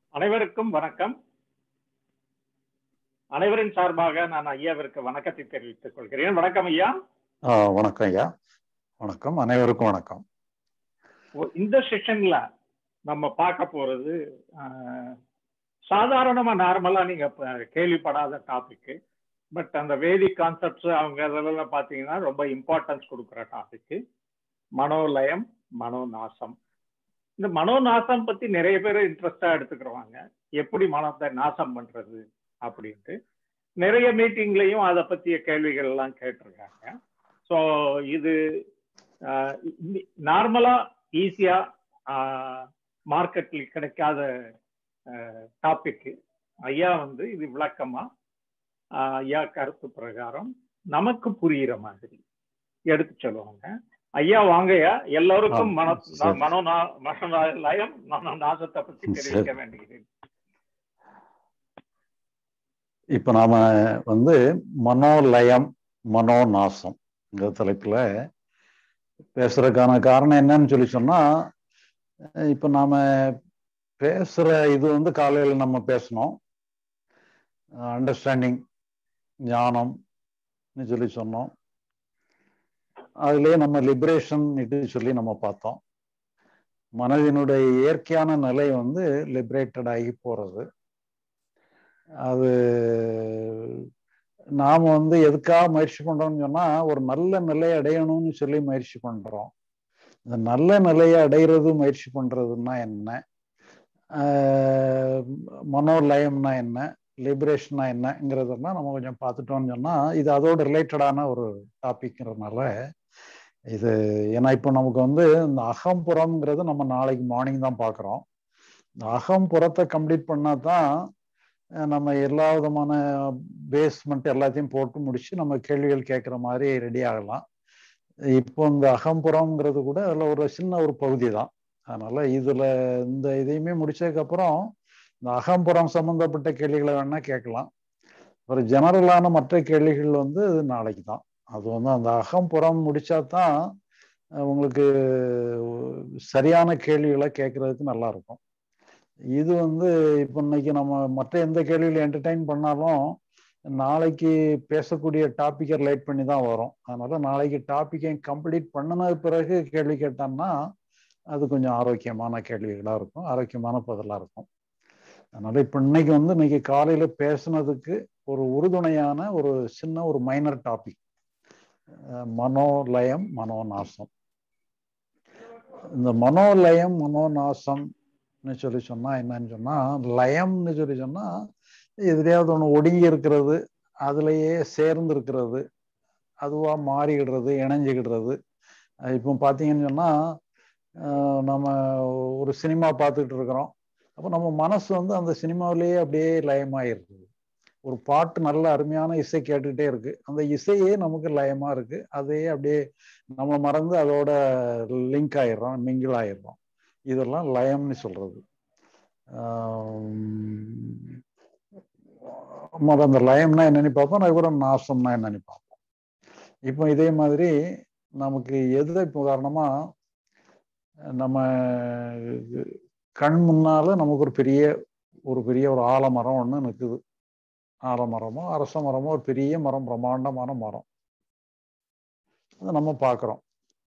அனைவருக்கும் வணக்கம் அனைவரின் சார்பாக நான் ஐயாவிற்கு வணக்கத்தை தெரிவித்துக் கொள்கிறேன் வணக்கம் ஐயா ஆ, வணக்கம் ஐயா வணக்கம் அனைவருக்கும் வணக்கம் ஒ- இந்த செஷன்ல நம்ம பார்க்க போறது ஆஹ், சாதாரணமா நார்மலா நீங்க ப- கேள்விப்படாத டாபிக் பட் அந்த வேதிக் கான்செப்ட்ஸ் அவங்க இதெல்லாம் பாத்தீங்கன்னா ரொம்ப இம்பார்ட்டன்ஸ் கொடுக்குற டாபிக் மனோலயம் மனோநாசம் இந்த மனோநாசம் பத்தி நிறைய பேர் இன்ட்ரெஸ்டா எடுத்துக்கிறவாங்க எப்படி மனத்தை நாசம் பண்றது அப்படின்ட்டு நிறைய மீட்டிங்லயும் அதை பத்திய கேள்விகள் எல்லாம் கேட்டிருக்காங்க ஸோ இது நார்மலா ஈஸியா மார்க்கெட்ல கிடைக்காத டாபிக் ஐயா வந்து இது விளக்கமா ஆஹ், ஐயா கருத்து பிரகாரம் நமக்கு புரியுற மாதிரி எடுத்து சொல்லுவாங்க ஐயா வாங்கய்யா எல்லாருக்கும் ஆ, மன சரி. மனோ மனநலம் மன நாசத்தை பத்தி தெரிவிக்க வேண்டியது இப்ப நாம வந்து மனோலயம் மனோநாசம் இந்த தலைப்புல பேசுறதுக்கான காரணம் என்னன்னு சொல்லி சொன்னா அஹ் இப்ப நாம பேசுற இது வந்து காலையில நம்ம பேசணும் அண்டர்ஸ்டாண்டிங் ஞானம்னு சொல்லி சொன்னோம் அதுலயே நம்ம லிபரேஷன் சொல்லி நம்ம பார்த்தோம் மனதினுடைய இயற்கையான நிலை வந்து லிபரேட்டட் ஆகி போறது அது நாம வந்து எதுக்காக முயற்சி பண்றோம்னு சொன்னா ஒரு நல்ல நிலையை அடையணும்னு சொல்லி முயற்சி பண்றோம் இந்த நல்ல நிலையை அடையிறது முயற்சி பண்றதுன்னா என்ன ஆஹ் மனோலயம்னா என்ன லிபரேஷனா என்னங்கிறதெல்லாம் நம்ம கொஞ்சம் பார்த்துட்டோம்னு சொன்னா இது அதோட ரிலேட்டடான ஒரு டாபிக்ங்கிறதுனால இது ஏன்னா இப்போ நமக்கு வந்து இந்த அகம்புறம்ங்கிறது நம்ம நாளைக்கு மார்னிங் தான் பார்க்குறோம் இந்த அகம்புறத்தை கம்ப்ளீட் பண்ணா தான் அஹ் நம்ம எல்லா விதமான பேஸ்மெண்ட் எல்லாத்தையும் போட்டு முடிச்சு நம்ம கேள்விகள் கேட்குற மாதிரி ரெடி ஆகலாம் இப்போ இந்த அகம்புறம்ங்கிறது கூட அதில் ஒரு சின்ன ஒரு பகுதி தான் அதனால இதுல இந்த இதையுமே முடிச்சதுக்கப்புறம் இந்த அகம்புறம் சம்பந்தப்பட்ட கேள்விகளை வேணா கேட்கலாம் ஒரு ஜெனரலான மற்ற கேள்விகள் வந்து இது நாளைக்கு தான் அது வந்து அந்த அகம்புறம் முடிச்சா தான் அஹ் உங்களுக்கு சரியான கேள்விகளை கேட்கறதுக்கு நல்லா இருக்கும் இது வந்து இப்போ இன்னைக்கு நம்ம மற்ற எந்த கேள்விகளை என்டர்டைன் பண்ணாலும் நாளைக்கு பேசக்கூடிய டாப்பிக்கை ரிலேட் பண்ணி தான் வரும் அதனால நாளைக்கு டாப்பிக்கை கம்ப்ளீட் பண்ணின பிறகு கேள்வி கேட்டோம்னா அது கொஞ்சம் ஆரோக்கியமான கேள்விகளா இருக்கும் ஆரோக்கியமான பதிலா இருக்கும் அதனால இப்ப இன்னைக்கு வந்து இன்னைக்கு காலையில பேசுனதுக்கு ஒரு உறுதுணையான ஒரு சின்ன ஒரு மைனர் டாபிக் மனோலயம் மனோநாசம் இந்த மனோலயம் மனோநாசம்னு சொல்லி சொன்னா என்னன்னு சொன்னா லயம்னு சொல்லி சொன்னா எதிரையாவது ஒண்ணு ஒடுங்கி இருக்கிறது அதுலயே சேர்ந்து இருக்கிறது அதுவா மாறிக்கிடுறது இணைஞ்சுக்கிடுறது அஹ் இப்போ பார்த்தீங்கன்னு சொன்னா அஹ் நம்ம ஒரு சினிமா பார்த்துக்கிட்டு இருக்கிறோம் அப்போ நம்ம மனசு வந்து அந்த சினிமாவிலேயே அப்படியே லயமாயிருக்குது ஒரு பாட்டு நல்ல அருமையான இசை கேட்டுக்கிட்டே இருக்கு அந்த இசையே நமக்கு லயமா இருக்கு அதையே அப்படியே நம்ம மறந்து அதோட லிங்க் ஆயிடுறோம் மிங்கிள் ஆயிடுறோம் இதெல்லாம் லயம்னு சொல்றது ஆஹ் மொத அந்த லயம்னா என்னன்னு பார்ப்போம் அதுக்கப்புறம் நாசம்னா என்னன்னு பார்ப்போம் இப்போ இதே மாதிரி நமக்கு எது இப்போ உதாரணமா நம்ம கண் முன்னால நமக்கு ஒரு பெரிய ஒரு பெரிய ஒரு ஆலமரம் ஒன்று நிற்குது ஆலமரமோ அரச மரமோ ஒரு பெரிய மரம் பிரம்மாண்டமான மரம் அதை நம்ம பார்க்குறோம்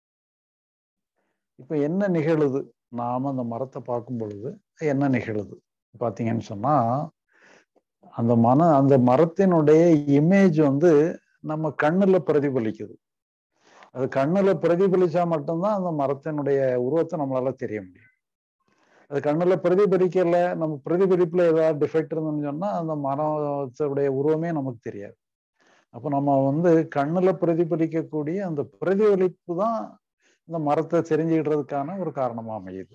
இப்போ என்ன நிகழுது நாம அந்த மரத்தை பார்க்கும் பொழுது என்ன நிகழுது பார்த்தீங்கன்னு சொன்னா அந்த மன அந்த மரத்தினுடைய இமேஜ் வந்து நம்ம கண்ணுல பிரதிபலிக்குது அது கண்ணுல பிரதிபலிச்சா மட்டும்தான் அந்த மரத்தினுடைய உருவத்தை நம்மளால தெரிய முடியும் அது கண்ணுல பிரதிபலிக்கல நம்ம பிரதிபலிப்புல ஏதாவது டிஃபெக்ட் இருந்ததுன்னு சொன்னா அந்த மரத்துடைய உருவமே நமக்கு தெரியாது அப்போ நம்ம வந்து கண்ணுல பிரதிபலிக்கக்கூடிய அந்த பிரதிபலிப்பு தான் இந்த மரத்தை தெரிஞ்சுக்கிட்டதுக்கான ஒரு காரணமா அமையுது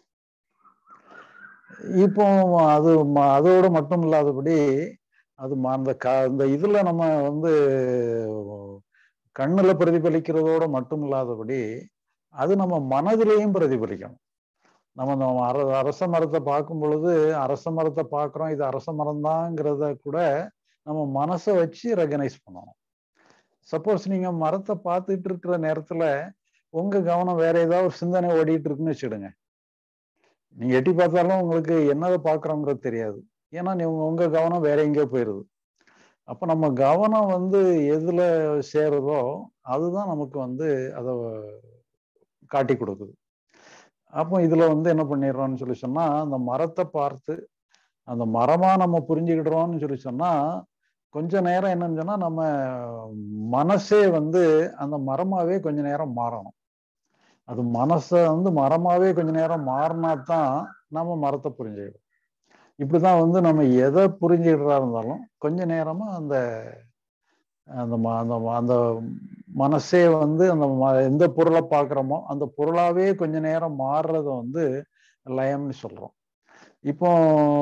இப்போ அது ம- அதோட மட்டும் இல்லாதபடி அது ம- அந்த க இந்த இதுல நம்ம வந்து கண்ணுல பிரதிபலிக்கிறதோட மட்டும் இல்லாதபடி அது நம்ம மனதிலையும் பிரதிபலிக்கணும் நம்ம இந்த அர அரச மரத்தை பார்க்கும் பொழுது அரச மரத்தை பார்க்குறோம் இது அரச மரம் தாங்கிறத கூட நம்ம மனசை வச்சு ரெகனைஸ் பண்ணணும் சப்போஸ் நீங்க மரத்தை பார்த்துட்டு இருக்கிற நேரத்துல உங்க கவனம் வேற ஏதாவது ஒரு சிந்தனை ஓடிட்டு இருக்குன்னு வச்சுடுங்க நீங்க எட்டி பார்த்தாலும் உங்களுக்கு என்னதை பார்க்குறோங்கிறது தெரியாது ஏன்னா நீ உங்க உங்க கவனம் வேற எங்கேயோ போயிடுது அப்போ நம்ம கவனம் வந்து எதுல சேருதோ அதுதான் நமக்கு வந்து அதை காட்டி கொடுக்குது அப்போ இதுல வந்து என்ன பண்ணிடுறோம்னு சொல்லி சொன்னா அந்த மரத்தை பார்த்து அந்த மரமா நம்ம புரிஞ்சுக்கிடுறோம்னு சொல்லி சொன்னா கொஞ்ச நேரம் என்னன்னு சொன்னா நம்ம மனசே வந்து அந்த மரமாவே கொஞ்ச நேரம் மாறணும் அது மனசை வந்து மரமாவே கொஞ்ச நேரம் மாறினா தான் நம்ம மரத்தை புரிஞ்சுக்கிடும் இப்படிதான் வந்து நம்ம எதை புரிஞ்சுக்கிட்டதா இருந்தாலும் கொஞ்ச நேரமா அந்த அந்த அந்த அந்த மனசே வந்து அந்த எந்த பொருளை பார்க்குறோமோ அந்த பொருளாவே கொஞ்ச நேரம் மாறுறத வந்து லயம்னு சொல்றோம் இப்போ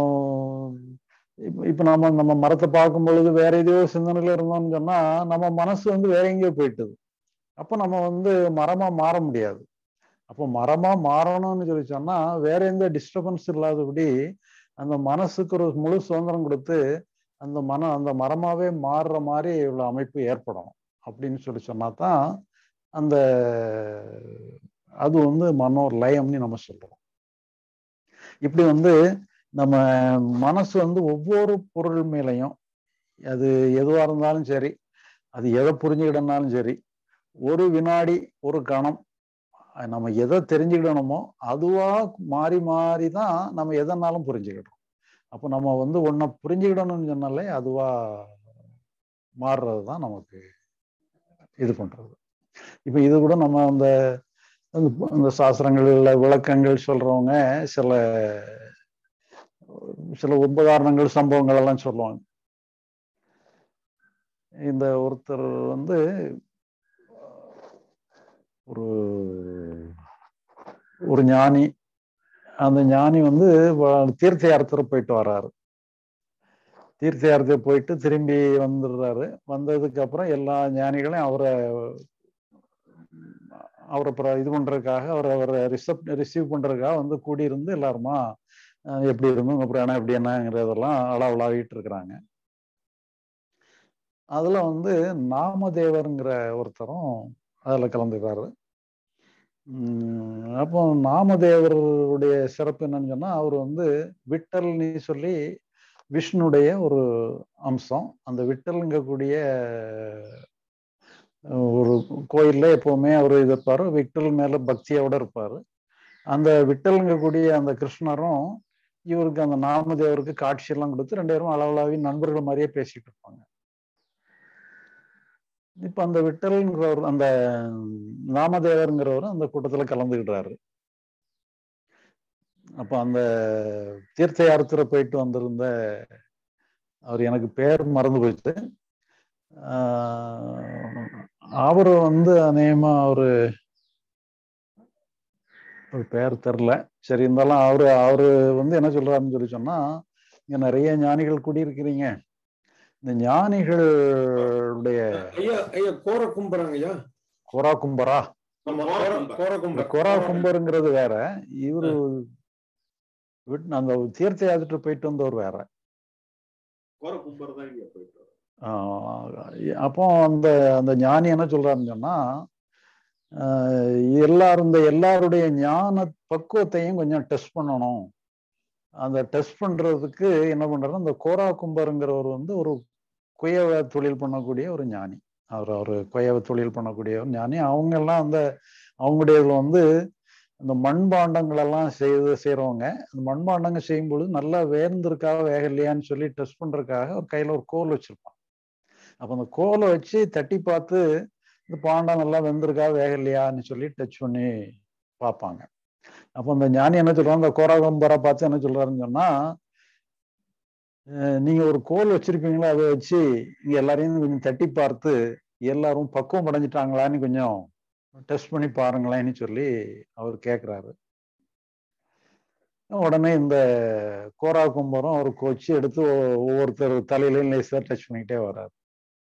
இப்போ நம்ம நம்ம மரத்தை பார்க்கும் பொழுது வேற எதையோ சிந்தனையில இருந்தோம்னு சொன்னா நம்ம மனசு வந்து வேற எங்கேயோ போயிட்டுது அப்போ நம்ம வந்து மரமா மாற முடியாது அப்போ மரமா மாறணும்னு சொல்லி சொன்னா வேற எந்த டிஸ்டர்பன்ஸ் இல்லாதபடி அந்த மனசுக்கு ஒரு முழு சுதந்திரம் கொடுத்து அந்த மனம் அந்த மரமாவே மாறுற மாதிரி உள்ள அமைப்பு ஏற்படும் அப்படின்னு சொல்லி சொன்னா தான் அந்த அது வந்து மனோ லயம்னு நம்ம சொல்றோம் இப்படி வந்து நம்ம மனசு வந்து ஒவ்வொரு பொருள் மேலையும் அது எதுவா இருந்தாலும் சரி அது எதை புரிஞ்சுக்கிடனாலும் சரி ஒரு வினாடி ஒரு கணம் நம்ம எதை தெரிஞ்சுக்கிடணுமோ அதுவா மாறி மாறி தான் நம்ம எதனாலும் புரிஞ்சுக்கிடுறோம் அப்போ நம்ம வந்து ஒன்றை புரிஞ்சுக்கிடணும்னு சொன்னாலே அதுவா மாறுறது தான் நமக்கு இது பண்றது இப்போ இது கூட நம்ம அந்த அந்த சாஸ்திரங்கள்ல விளக்கங்கள் சொல்றவங்க சில சில உபகாரணங்கள் சம்பவங்கள் எல்லாம் சொல்லுவாங்க இந்த ஒருத்தர் வந்து ஒரு ஒரு ஞானி அந்த ஞானி வந்து தீர்த்த யாத்திரை போயிட்டு வர்றாரு தீர்த்த யாத்திரை போயிட்டு திரும்பி வந்துடுறாரு வந்ததுக்கு அப்புறம் எல்லா ஞானிகளையும் அவரை அவரை இது பண்றதுக்காக அவரை அவரை ரிசப் ரிசீவ் பண்றதுக்காக வந்து கூடியிருந்து எல்லாருமா எப்படி இருந்தோம் அப்புறம் என்ன எப்படி என்னங்கிறதெல்லாம் அளவலாவிட்டு இருக்கிறாங்க அதுல வந்து நாமதேவருங்கிற ஒருத்தரும் அதில் கலந்துக்காரு அப்போ நாமதேவருடைய சிறப்பு என்னன்னு சொன்னா அவர் வந்து விட்டல்னு சொல்லி விஷ்ணுடைய ஒரு அம்சம் அந்த விட்டல்ங்கக்கூடிய ஒரு கோயில்ல எப்பவுமே அவர் இது இருப்பாரு விட்டல் மேல பக்தியோட இருப்பாரு அந்த விட்டல்ங்கக்கூடிய அந்த கிருஷ்ணரும் இவருக்கு அந்த நாமதேவருக்கு காட்சியெல்லாம் கொடுத்து ரெண்டு பேரும் அளவலாவி நண்பர்கள் மாதிரியே பேசிட்டு இருப்பாங்க இப்ப அந்த விட்டல்ங்கிறவர் அந்த நாமதேவருங்கிறவர் அந்த கூட்டத்துல கலந்துக்கிட்டாரு அப்ப அந்த தீர்த்த யாத்திரை போயிட்டு வந்திருந்த அவர் எனக்கு பேர் மறந்து போயிட்டு அவரு வந்து அநேகமா அவரு ஒரு பேர் தெரில சரி இருந்தாலும் அவரு அவரு வந்து என்ன சொல்றாருன்னு சொல்லி சொன்னா இங்க நிறைய ஞானிகள் கூடியிருக்கிறீங்க இந்த ஞானிகளுடைய ஐயா ஐயா கோர கும்புறாங்க ஐயா கொரா கும்பரா கோர இந்த கும்பர் கொரா கும்பருங்கிறது வேற இவரு அந்த தீர்த்த யாத்திரை போயிட்டு வந்தவர் வேற கோர கும்பர் தான் இங்க போயிட்டு அப்போ அந்த அந்த ஞானி என்ன சொல்றாருன்னு சொன்னா எல்லாரும் இந்த எல்லாருடைய ஞான பக்குவத்தையும் கொஞ்சம் டெஸ்ட் பண்ணணும் அந்த டெஸ்ட் பண்றதுக்கு என்ன பண்றாரு அந்த கோரா கும்பருங்கிறவர் வந்து ஒரு குயவ தொழில் பண்ணக்கூடிய ஒரு ஞானி அவர் அவர் குயவ தொழில் பண்ணக்கூடிய ஒரு ஞானி அவங்க எல்லாம் அந்த அவங்களுடையதுல வந்து அந்த மண்பாண்டங்கள் எல்லாம் செய்து செய்யறவங்க அந்த மண்பாண்டங்கள் செய்யும் பொழுது நல்லா வேர்ந்திருக்கா வேக இல்லையான்னு சொல்லி டெஸ்ட் பண்றதுக்காக ஒரு கையில ஒரு கோல் வச்சிருப்பான் அப்ப அந்த கோலை வச்சு தட்டி பார்த்து இந்த பாண்டம் நல்லா வெந்திருக்கா வேக இல்லையான்னு சொல்லி டச் பண்ணி பார்ப்பாங்க அப்போ அந்த ஞானி என்ன சொல்றாங்க அந்த கோராகம்பரை பார்த்து என்ன சொல்றாருன்னு சொன்னா நீங்க ஒரு கோல் வச்சிருப்பீங்களா அதை வச்சு இங்க எல்லாரையும் கொஞ்சம் தட்டி பார்த்து எல்லாரும் பக்குவம் அடைஞ்சிட்டாங்களான்னு கொஞ்சம் டெஸ்ட் பண்ணி பாருங்களேன்னு சொல்லி அவர் கேட்குறாரு உடனே இந்த கோரா கும்பரம் அவர் வச்சு எடுத்து ஒவ்வொருத்தர் தலையிலையும் லேசாக டச் பண்ணிக்கிட்டே வர்றாரு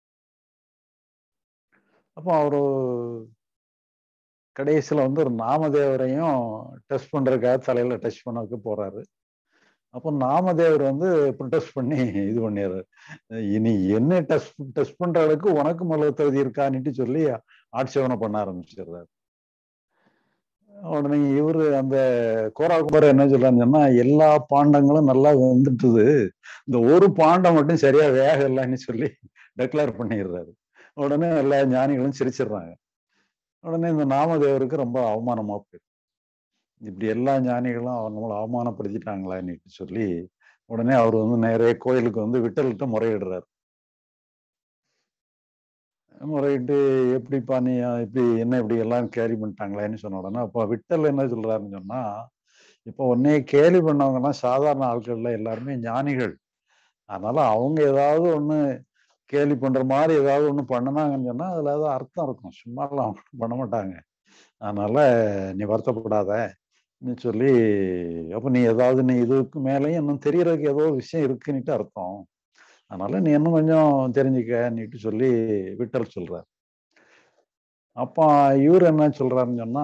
அப்போ அவரு கடைசியில் வந்து ஒரு நாமதேவரையும் டெஸ்ட் பண்ணுறதுக்காக தலையில் டச் பண்ணக்கு போறாரு அப்போ நாமதேவர் வந்து ப்ரொடெஸ்ட் பண்ணி இது பண்ணிடுறாரு இனி என்ன டெஸ்ட் டெஸ்ட் பண்ற அளவுக்கு உனக்கு முதல்ல தகுதி இருக்கான்னுட்டு சொல்லி ஆட்சேபனை பண்ண ஆரம்பிச்சிடுறாரு உடனே இவரு அந்த கோராகுமார் என்ன சொல்றாருன்னு சொன்னா எல்லா பாண்டங்களும் நல்லா வந்துட்டுது இந்த ஒரு பாண்டம் மட்டும் சரியா வேக இல்லைன்னு சொல்லி டெக்ளேர் பண்ணிடுறாரு உடனே எல்லா ஞானிகளும் சிரிச்சிடுறாங்க உடனே இந்த நாமதேவருக்கு ரொம்ப அவமானமா போயிடும் இப்படி எல்லா ஞானிகளும் அவர் நம்மளை அவமானப்படுத்திட்டாங்களான்னு சொல்லி உடனே அவர் வந்து நேரே கோயிலுக்கு வந்து விட்டல்கிட்ட முறையிடுறாரு முறையிட்டு எப்படிப்பா நீ இப்படி என்ன இப்படி எல்லாம் கேலி பண்ணிட்டாங்களேன்னு சொன்ன உடனே அப்போ விட்டல் என்ன சொல்றாருன்னு சொன்னா இப்போ உன்னைய கேலி பண்ணவங்கன்னா சாதாரண ஆட்கள்ல எல்லாருமே ஞானிகள் அதனால அவங்க ஏதாவது ஒண்ணு கேலி பண்ற மாதிரி ஏதாவது ஒண்ணு பண்ணினாங்கன்னு சொன்னா அதுல ஏதாவது அர்த்தம் இருக்கும் சும்மாலாம் அவங்க பண்ண மாட்டாங்க அதனால நீ வருத்தப்படாத நீ சொல்லி அப்ப நீ ஏதாவது நீ இதுக்கு மேலேயும் இன்னும் தெரியறதுக்கு ஏதோ விஷயம் இருக்குன்னுட்டு அர்த்தம் அதனால நீ இன்னும் கொஞ்சம் தெரிஞ்சுக்கன்னுட்டு சொல்லி விட்டல் சொல்றார் அப்போ இவர் என்ன சொல்றாருன்னு சொன்னா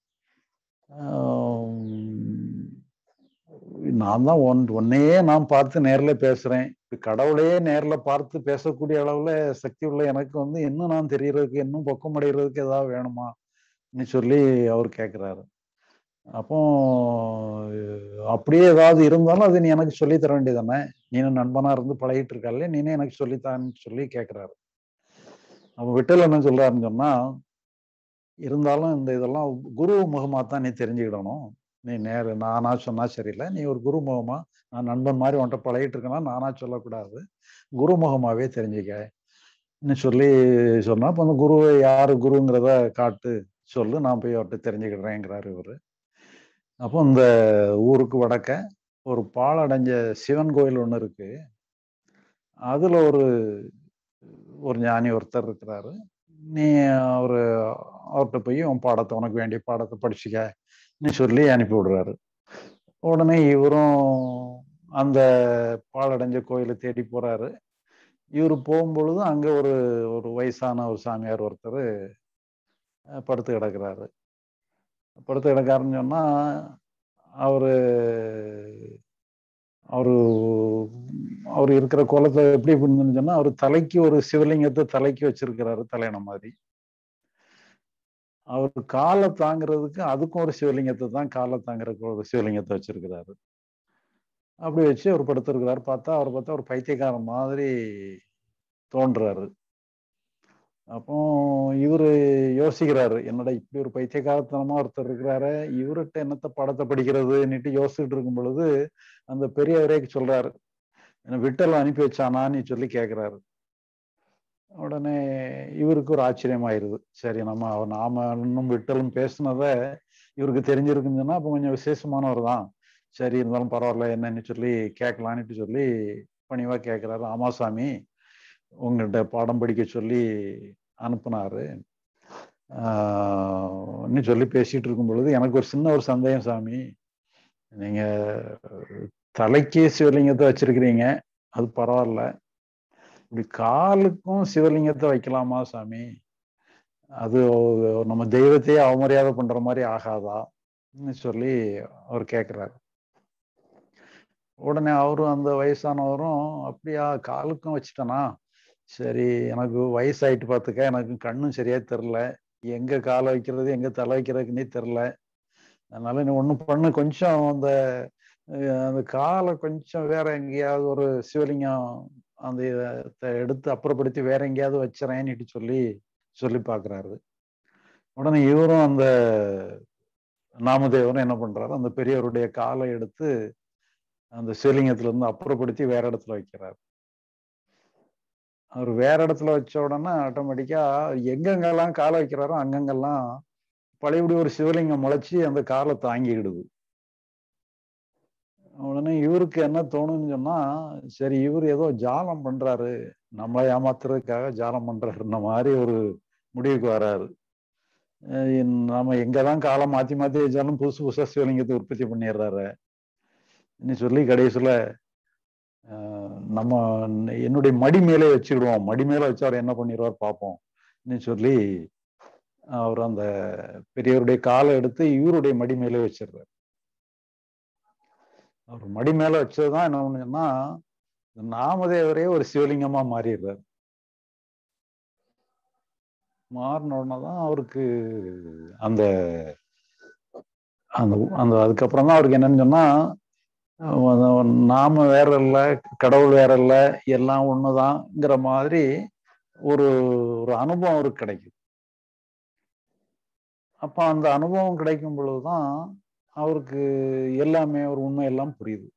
நான் தான் ஒன் ஒன்னையே நான் பார்த்து நேரில் பேசுறேன் கடவுளையே நேரில் பார்த்து பேசக்கூடிய அளவுல சக்தி உள்ள எனக்கு வந்து இன்னும் நான் தெரியறதுக்கு இன்னும் பக்கம் அடைகிறதுக்கு ஏதாவது வேணுமா சொல்லி அவர் கேட்குறாரு அப்போ அப்படியே ஏதாவது இருந்தாலும் அது நீ எனக்கு சொல்லி தர வேண்டியதானே நீனும் நண்பனா இருந்து பழகிட்டு இருக்கால நீனே எனக்கு சொல்லித்தான்னு சொல்லி கேட்குறாரு அப்போ விட்டல் என்ன சொல்றாருன்னு சொன்னா இருந்தாலும் இந்த இதெல்லாம் குரு முகமா தான் நீ தெரிஞ்சுக்கிடணும் நீ நேரு நானா சொன்னா சரியில்லை நீ ஒரு குரு முகமா நான் நண்பன் மாதிரி உன்ட்ட பழகிட்டு இருக்கேன்னா நானா சொல்லக்கூடாது குரு முகமாவே தெரிஞ்சுக்க சொல்லி சொன்னா அப்போ அந்த குருவை யாரு குருங்கிறத காட்டு சொல்லு நான் போய் அவர்கிட்ட தெரிஞ்சுக்கிடுறேங்கிறாரு இவரு அப்போ இந்த ஊருக்கு வடக்க ஒரு பாழடைஞ்ச சிவன் கோயில் ஒன்று இருக்கு அதுல ஒரு ஒரு ஞானி ஒருத்தர் இருக்கிறாரு நீ அவரு அவர்கிட்ட போய் உன் பாடத்தை உனக்கு வேண்டிய பாடத்தை படிச்சுக்க சொல்லி அனுப்பி விடுறாரு உடனே இவரும் அந்த பாழடைஞ்ச கோயிலை தேடி போறாரு இவர் போகும்பொழுது அங்க ஒரு ஒரு வயசான ஒரு சாமியார் ஒருத்தர் படுத்து கிடக்குறாரு படுத்து கிடக்காருன்னு சொன்னா அவரு அவரு அவர் இருக்கிற கோலத்தை எப்படி பண்ணுன்னு சொன்னா அவர் தலைக்கு ஒரு சிவலிங்கத்தை தலைக்கு வச்சிருக்கிறாரு தலையணை மாதிரி அவர் காலை தாங்கிறதுக்கு அதுக்கும் ஒரு சிவலிங்கத்தை தான் காலை தாங்குறதுக்கு ஒரு சிவலிங்கத்தை வச்சிருக்கிறாரு அப்படி வச்சு அவர் படுத்திருக்கிறாரு பார்த்தா அவர் பார்த்தா ஒரு பைத்தியக்காரன் மாதிரி தோன்றாரு அப்போ இவரு யோசிக்கிறாரு என்னடா இப்படி ஒரு பைத்தியக்காரத்தனமா ஒருத்தர் இருக்கிறாரு இவர்கிட்ட என்னத்த படத்தை படிக்கிறதுன்னுட்டு யோசிச்சுட்டு இருக்கும் பொழுது அந்த பெரியவரே சொல்றாரு என்ன விட்டல் அனுப்பி வச்சானான்னு சொல்லி கேட்கிறாரு உடனே இவருக்கு ஒரு ஆச்சரியமாயிருது சரி நம்ம அவர் நாம இன்னும் விட்டலும் பேசுனத இவருக்கு தெரிஞ்சிருக்குன்னு சொன்னா அப்போ கொஞ்சம் விசேஷமானவர் தான் சரி இருந்தாலும் பரவாயில்ல என்னன்னு சொல்லி கேட்கலான்ட்டு சொல்லி பணிவா கேட்கிறாரு ஆமா சாமி உங்கள்கிட்ட பாடம் படிக்க சொல்லி அனுப்புனாரு ஆஹ் சொல்லி பேசிட்டு இருக்கும் பொழுது எனக்கு ஒரு சின்ன ஒரு சந்தேகம் சாமி நீங்க தலைக்கே சிவலிங்கத்தை வச்சிருக்கிறீங்க அது பரவாயில்ல இப்படி காலுக்கும் சிவலிங்கத்தை வைக்கலாமா சாமி அது நம்ம தெய்வத்தையே அவமரியாதை பண்ற மாதிரி ஆகாதா சொல்லி அவர் கேட்கிறாரு உடனே அவரும் அந்த வயசானவரும் அப்படியா காலுக்கும் வச்சுட்டனா சரி எனக்கு வயசாயிட்டு பார்த்துக்க எனக்கு கண்ணும் சரியா தெரில எங்க காலை வைக்கிறது எங்க தலை வைக்கிறதுக்குன்னே தெரில அதனால நீ ஒன்றும் பண்ணு கொஞ்சம் அந்த அந்த காலை கொஞ்சம் வேற எங்கேயாவது ஒரு சிவலிங்கம் அந்த எடுத்து அப்புறப்படுத்தி வேற எங்கேயாவது வச்சுறேன்னுட்டு சொல்லி சொல்லி பார்க்குறாரு உடனே இவரும் அந்த நாமதேவரும் என்ன பண்றாரு அந்த பெரியவருடைய காலை எடுத்து அந்த சிவலிங்கத்துல இருந்து அப்புறப்படுத்தி வேற இடத்துல வைக்கிறார் அவர் வேற இடத்துல வச்ச உடனே ஆட்டோமேட்டிக்கா எங்கெங்கெல்லாம் காலை வைக்கிறாரோ அங்கங்கெல்லாம் பழையபடி ஒரு சிவலிங்கம் முளைச்சி அந்த காலை தாங்கிடுது உடனே இவருக்கு என்ன தோணுன்னு சொன்னா சரி இவர் ஏதோ ஜாலம் பண்றாரு நம்மளை ஏமாத்துறதுக்காக ஜாலம் பண்றாருன்ற மாதிரி ஒரு முடிவுக்கு வராரு நம்ம எங்கதான் காலம் மாத்தி மாத்தி வச்சாலும் புதுசு புதுசா சிவலிங்கத்தை உற்பத்தி பண்ணிடுறாரு சொல்லி கடைசியில நம்ம என்னுடைய மடி மேலே வச்சுக்கிடுவோம் மடி மேல வச்சு அவர் என்ன பண்ணிடுவார் பார்ப்போம் சொல்லி அவர் அந்த பெரியவருடைய காலை எடுத்து இவருடைய மடி மேலே வச்சிடுறாரு அவர் மடி மேல வச்சதுதான் என்ன பண்ணுன்னா நாமதேவரே ஒரு சிவலிங்கமா மாறிடுறாரு மாறின உடனே தான் அவருக்கு அந்த அந்த அந்த அதுக்கப்புறம் தான் அவருக்கு என்னன்னு சொன்னா அஹ் நாம வேற இல்லை கடவுள் வேற இல்லை எல்லாம் ஒண்ணுதான்ங்கிற மாதிரி ஒரு ஒரு அனுபவம் அவருக்கு கிடைக்குது அப்ப அந்த அனுபவம் கிடைக்கும் பொழுதுதான் அவருக்கு எல்லாமே ஒரு உண்மை எல்லாம் புரியுது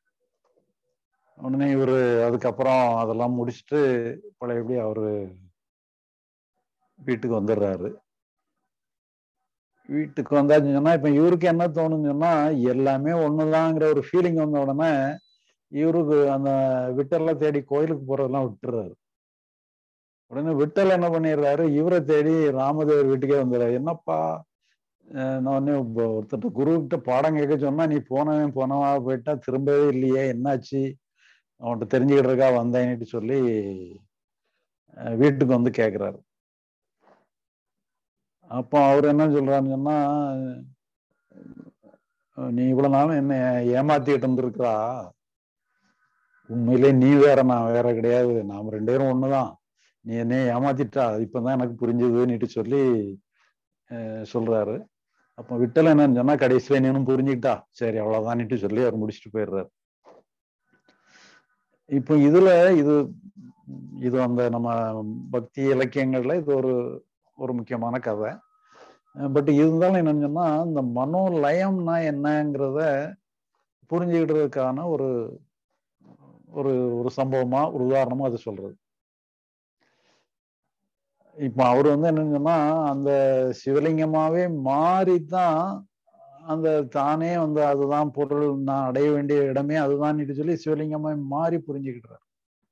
உடனே இவரு அதுக்கப்புறம் அதெல்லாம் முடிச்சுட்டு பழையபடி அவரு வீட்டுக்கு வந்துடுறாரு வீட்டுக்கு வந்தாச்சுன்னு சொன்னா இப்ப இவருக்கு என்ன தோணுன்னு சொன்னா எல்லாமே ஒண்ணுதாங்கிற ஒரு ஃபீலிங் வந்த உடனே இவருக்கு அந்த விட்டெல்லாம் தேடி கோயிலுக்கு போறதெல்லாம் விட்டுறாரு உடனே விட்டல் என்ன பண்ணிடுறாரு இவரை தேடி ராமதேவர் வீட்டுக்கே வந்துடுறாரு என்னப்பா அஹ் நான் உடனே ஒருத்தர் குரு கிட்ட பாடம் கேட்க சொன்னா நீ போனவன் போனவா போயிட்டா திரும்பவே இல்லையே என்னாச்சு அவன்கிட்ட தெரிஞ்சுக்கிட்டு வந்தேன்னுட்டு சொல்லி அஹ் வீட்டுக்கு வந்து கேக்குறாரு அப்போ அவர் என்ன சொல்றாருன்னு சொன்னா நீ இவ்வளவு நாளும் என்ன ஏமாத்திட்டு இருந்திருக்கிறா உண்மையிலே நீ வேற நான் வேற கிடையாது நாம ரெண்டு பேரும் ஒண்ணுதான் நீ என்னைய ஏமாத்திட்டா இப்பதான் எனக்கு புரிஞ்சுதுன்னுட்டு சொல்லி சொல்றாரு அப்ப விட்டல என்னன்னு சொன்னா கடைசியில நீனும் புரிஞ்சுக்கிட்டா சரி அவ்வளவுதான்னுட்டு சொல்லி அவர் முடிச்சுட்டு போயிடுறாரு இப்போ இதுல இது இது அந்த நம்ம பக்தி இலக்கியங்கள்ல இது ஒரு ஒரு முக்கியமான கதை பட் இருந்தாலும் என்னன்னு சொன்னா இந்த மனோலயம்னா என்னங்கிறத புரிஞ்சுக்கிட்டதுக்கான ஒரு ஒரு ஒரு சம்பவமா ஒரு உதாரணமா அது சொல்றது இப்ப அவர் வந்து என்னன்னு சொன்னா அந்த சிவலிங்கமாவே மாறித்தான் அந்த தானே வந்து அதுதான் பொருள் நான் அடைய வேண்டிய இடமே அதுதான் சொல்லி சிவலிங்கமா மாறி புரிஞ்சுக்கிட்டார்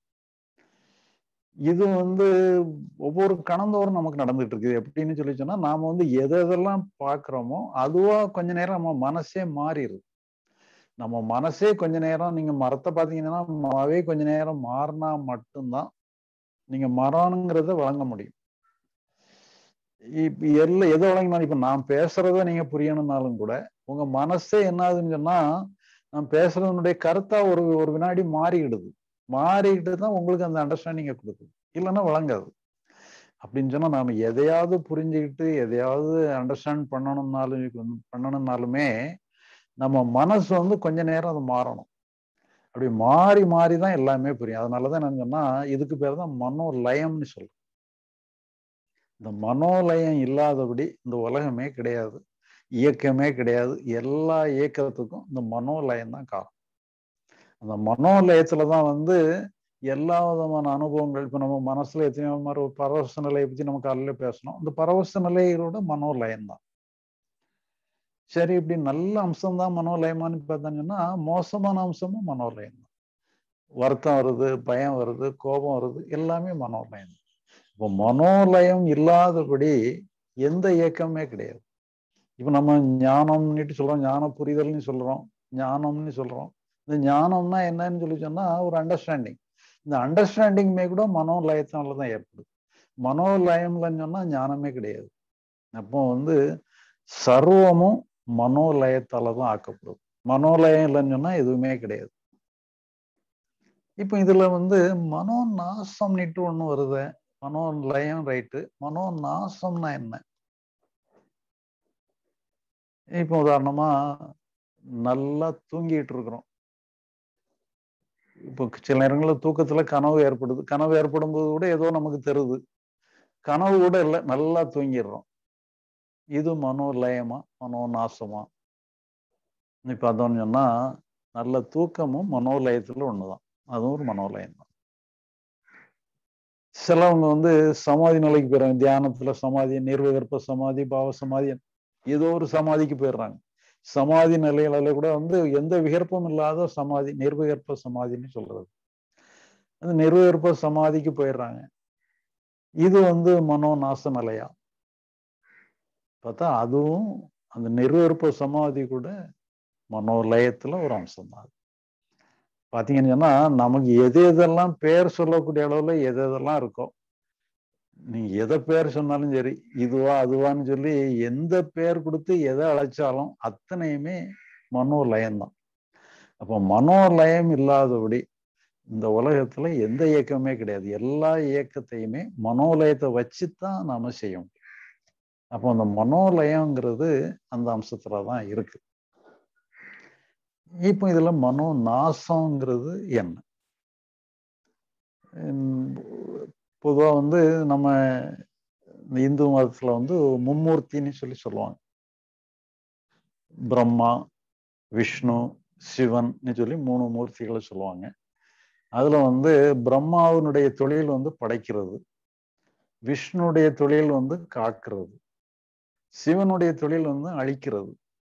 இது வந்து ஒவ்வொரு கணந்தோறும் நமக்கு நடந்துட்டு இருக்குது எப்படின்னு சொல்லி சொன்னா நாம வந்து எதை எதெல்லாம் பாக்குறோமோ அதுவா கொஞ்ச நேரம் நம்ம மனசே மாறிடுது நம்ம மனசே கொஞ்ச நேரம் நீங்க மரத்தை பாத்தீங்கன்னா மாவே கொஞ்ச நேரம் மாறினா மட்டும்தான் நீங்க மரம்ங்கிறத வழங்க முடியும் இப்ப எல்லாம் எதை வழங்கினாலும் இப்ப நான் பேசுறத நீங்க புரியணும்னாலும் கூட உங்க மனசே என்ன ஆகுதுன்னு சொன்னா நான் பேசுறதனுடைய கருத்தா ஒரு ஒரு வினாடி மாறிடுது மாறிக்கிட்டு தான் உங்களுக்கு அந்த அண்டர்ஸ்டாண்டிங்கை கொடுக்குது இல்லைன்னா வழங்காது அப்படின்னு சொன்னா நாம எதையாவது புரிஞ்சுக்கிட்டு எதையாவது அண்டர்ஸ்டாண்ட் பண்ணணும்னாலும் பண்ணணும்னாலுமே நம்ம மனசு வந்து கொஞ்ச நேரம் அது மாறணும் அப்படி மாறி மாறி தான் எல்லாமே புரியும் அதனாலதான் என்ன சொன்னா இதுக்கு பேர் தான் மனோலயம்னு சொல்றோம் இந்த மனோலயம் இல்லாதபடி இந்த உலகமே கிடையாது இயக்கமே கிடையாது எல்லா இயக்கத்துக்கும் இந்த மனோலயம் தான் காரணம் அந்த மனோலயத்துல தான் வந்து எல்லா விதமான அனுபவங்கள் இப்ப நம்ம மனசுல எத்தனையோ மாதிரி ஒரு பரவச நிலையை பத்தி நம்ம காலையில பேசணும் இந்த பரவச நிலைகளோட மனோலயம் தான் சரி இப்படி நல்ல அம்சம் தான் மனோலயமான்னு பார்த்தாங்கன்னா மோசமான அம்சமும் மனோலயம் தான் வருத்தம் வருது பயம் வருது கோபம் வருது எல்லாமே மனோலயம் தான் இப்போ மனோலயம் இல்லாதபடி எந்த இயக்கமே கிடையாது இப்ப நம்ம ஞானம்னுட்டு சொல்றோம் ஞான புரிதல்னு சொல்றோம் ஞானம்னு சொல்றோம் இந்த ஞானம்னா என்னன்னு சொல்லி சொன்னா ஒரு அண்டர்ஸ்டாண்டிங் இந்த அண்டர்ஸ்டாண்டிங்குமே கூட மனோலயத்தினால தான் ஏற்படுது மனோலயம்லன்னு சொன்னா ஞானமே கிடையாது அப்போ வந்து சர்வமும் மனோலயத்தால தான் ஆக்கப்படுது மனோலயம் இல்லைன்னு சொன்னா எதுவுமே கிடையாது இப்போ இதுல வந்து மனோ நாசம்னுட்டு ஒண்ணு வருது மனோலயம் ரைட்டு மனோ நாசம்னா என்ன இப்போ உதாரணமா நல்லா தூங்கிட்டு இருக்கிறோம் இப்போ சில நேரங்களில் தூக்கத்துல கனவு ஏற்படுது கனவு ஏற்படும் போது கூட ஏதோ நமக்கு தெரியுது கனவு கூட இல்லை நல்லா தூங்கிடுறோம் இது மனோலயமா மனோ நாசமா இப்ப அதோன்னு சொன்னா நல்ல தூக்கமும் மனோலயத்துல ஒண்ணுதான் அதுவும் ஒரு மனோலயம் தான் சிலவங்க வந்து சமாதி நிலைக்கு போயிடுறாங்க தியானத்துல சமாதி நிர்வகற்ப சமாதி பாவ சமாதி ஏதோ ஒரு சமாதிக்கு போயிடுறாங்க சமாதி நிலையில கூட வந்து எந்த விகற்பமும் இல்லாத சமாதி நிர்வகற்ப சமாதின்னு சொல்றது அந்த நிர்வகற்ப சமாதிக்கு போயிடுறாங்க இது வந்து மனோ நாச நிலையா பார்த்தா அதுவும் அந்த நிர்வகற்ப சமாதி கூட மனோலயத்துல ஒரு அம்சம் தான் பாத்தீங்கன்னு சொன்னா நமக்கு எது எதெல்லாம் பேர் சொல்லக்கூடிய அளவுல எது எதெல்லாம் இருக்கோ நீங்க எதை பேர் சொன்னாலும் சரி இதுவா அதுவான்னு சொல்லி எந்த பேர் கொடுத்து எதை அழைச்சாலும் அத்தனையுமே மனோலயம் தான் அப்போ மனோலயம் இல்லாதபடி இந்த உலகத்துல எந்த இயக்கமே கிடையாது எல்லா இயக்கத்தையுமே மனோலயத்தை வச்சுதான் நாம செய்ய முடியும் அப்போ அந்த மனோலயங்கிறது அந்த அம்சத்துல தான் இருக்கு இப்போ இதுல மனோ நாசங்கிறது என்ன பொதுவா வந்து நம்ம இந்த இந்து மதத்துல வந்து மும்மூர்த்தின்னு சொல்லி சொல்லுவாங்க பிரம்மா விஷ்ணு சிவன் சொல்லி மூணு மூர்த்திகளை சொல்லுவாங்க அதுல வந்து பிரம்மாவினுடைய தொழில் வந்து படைக்கிறது விஷ்ணுடைய தொழில் வந்து காக்கிறது சிவனுடைய தொழில் வந்து அழிக்கிறது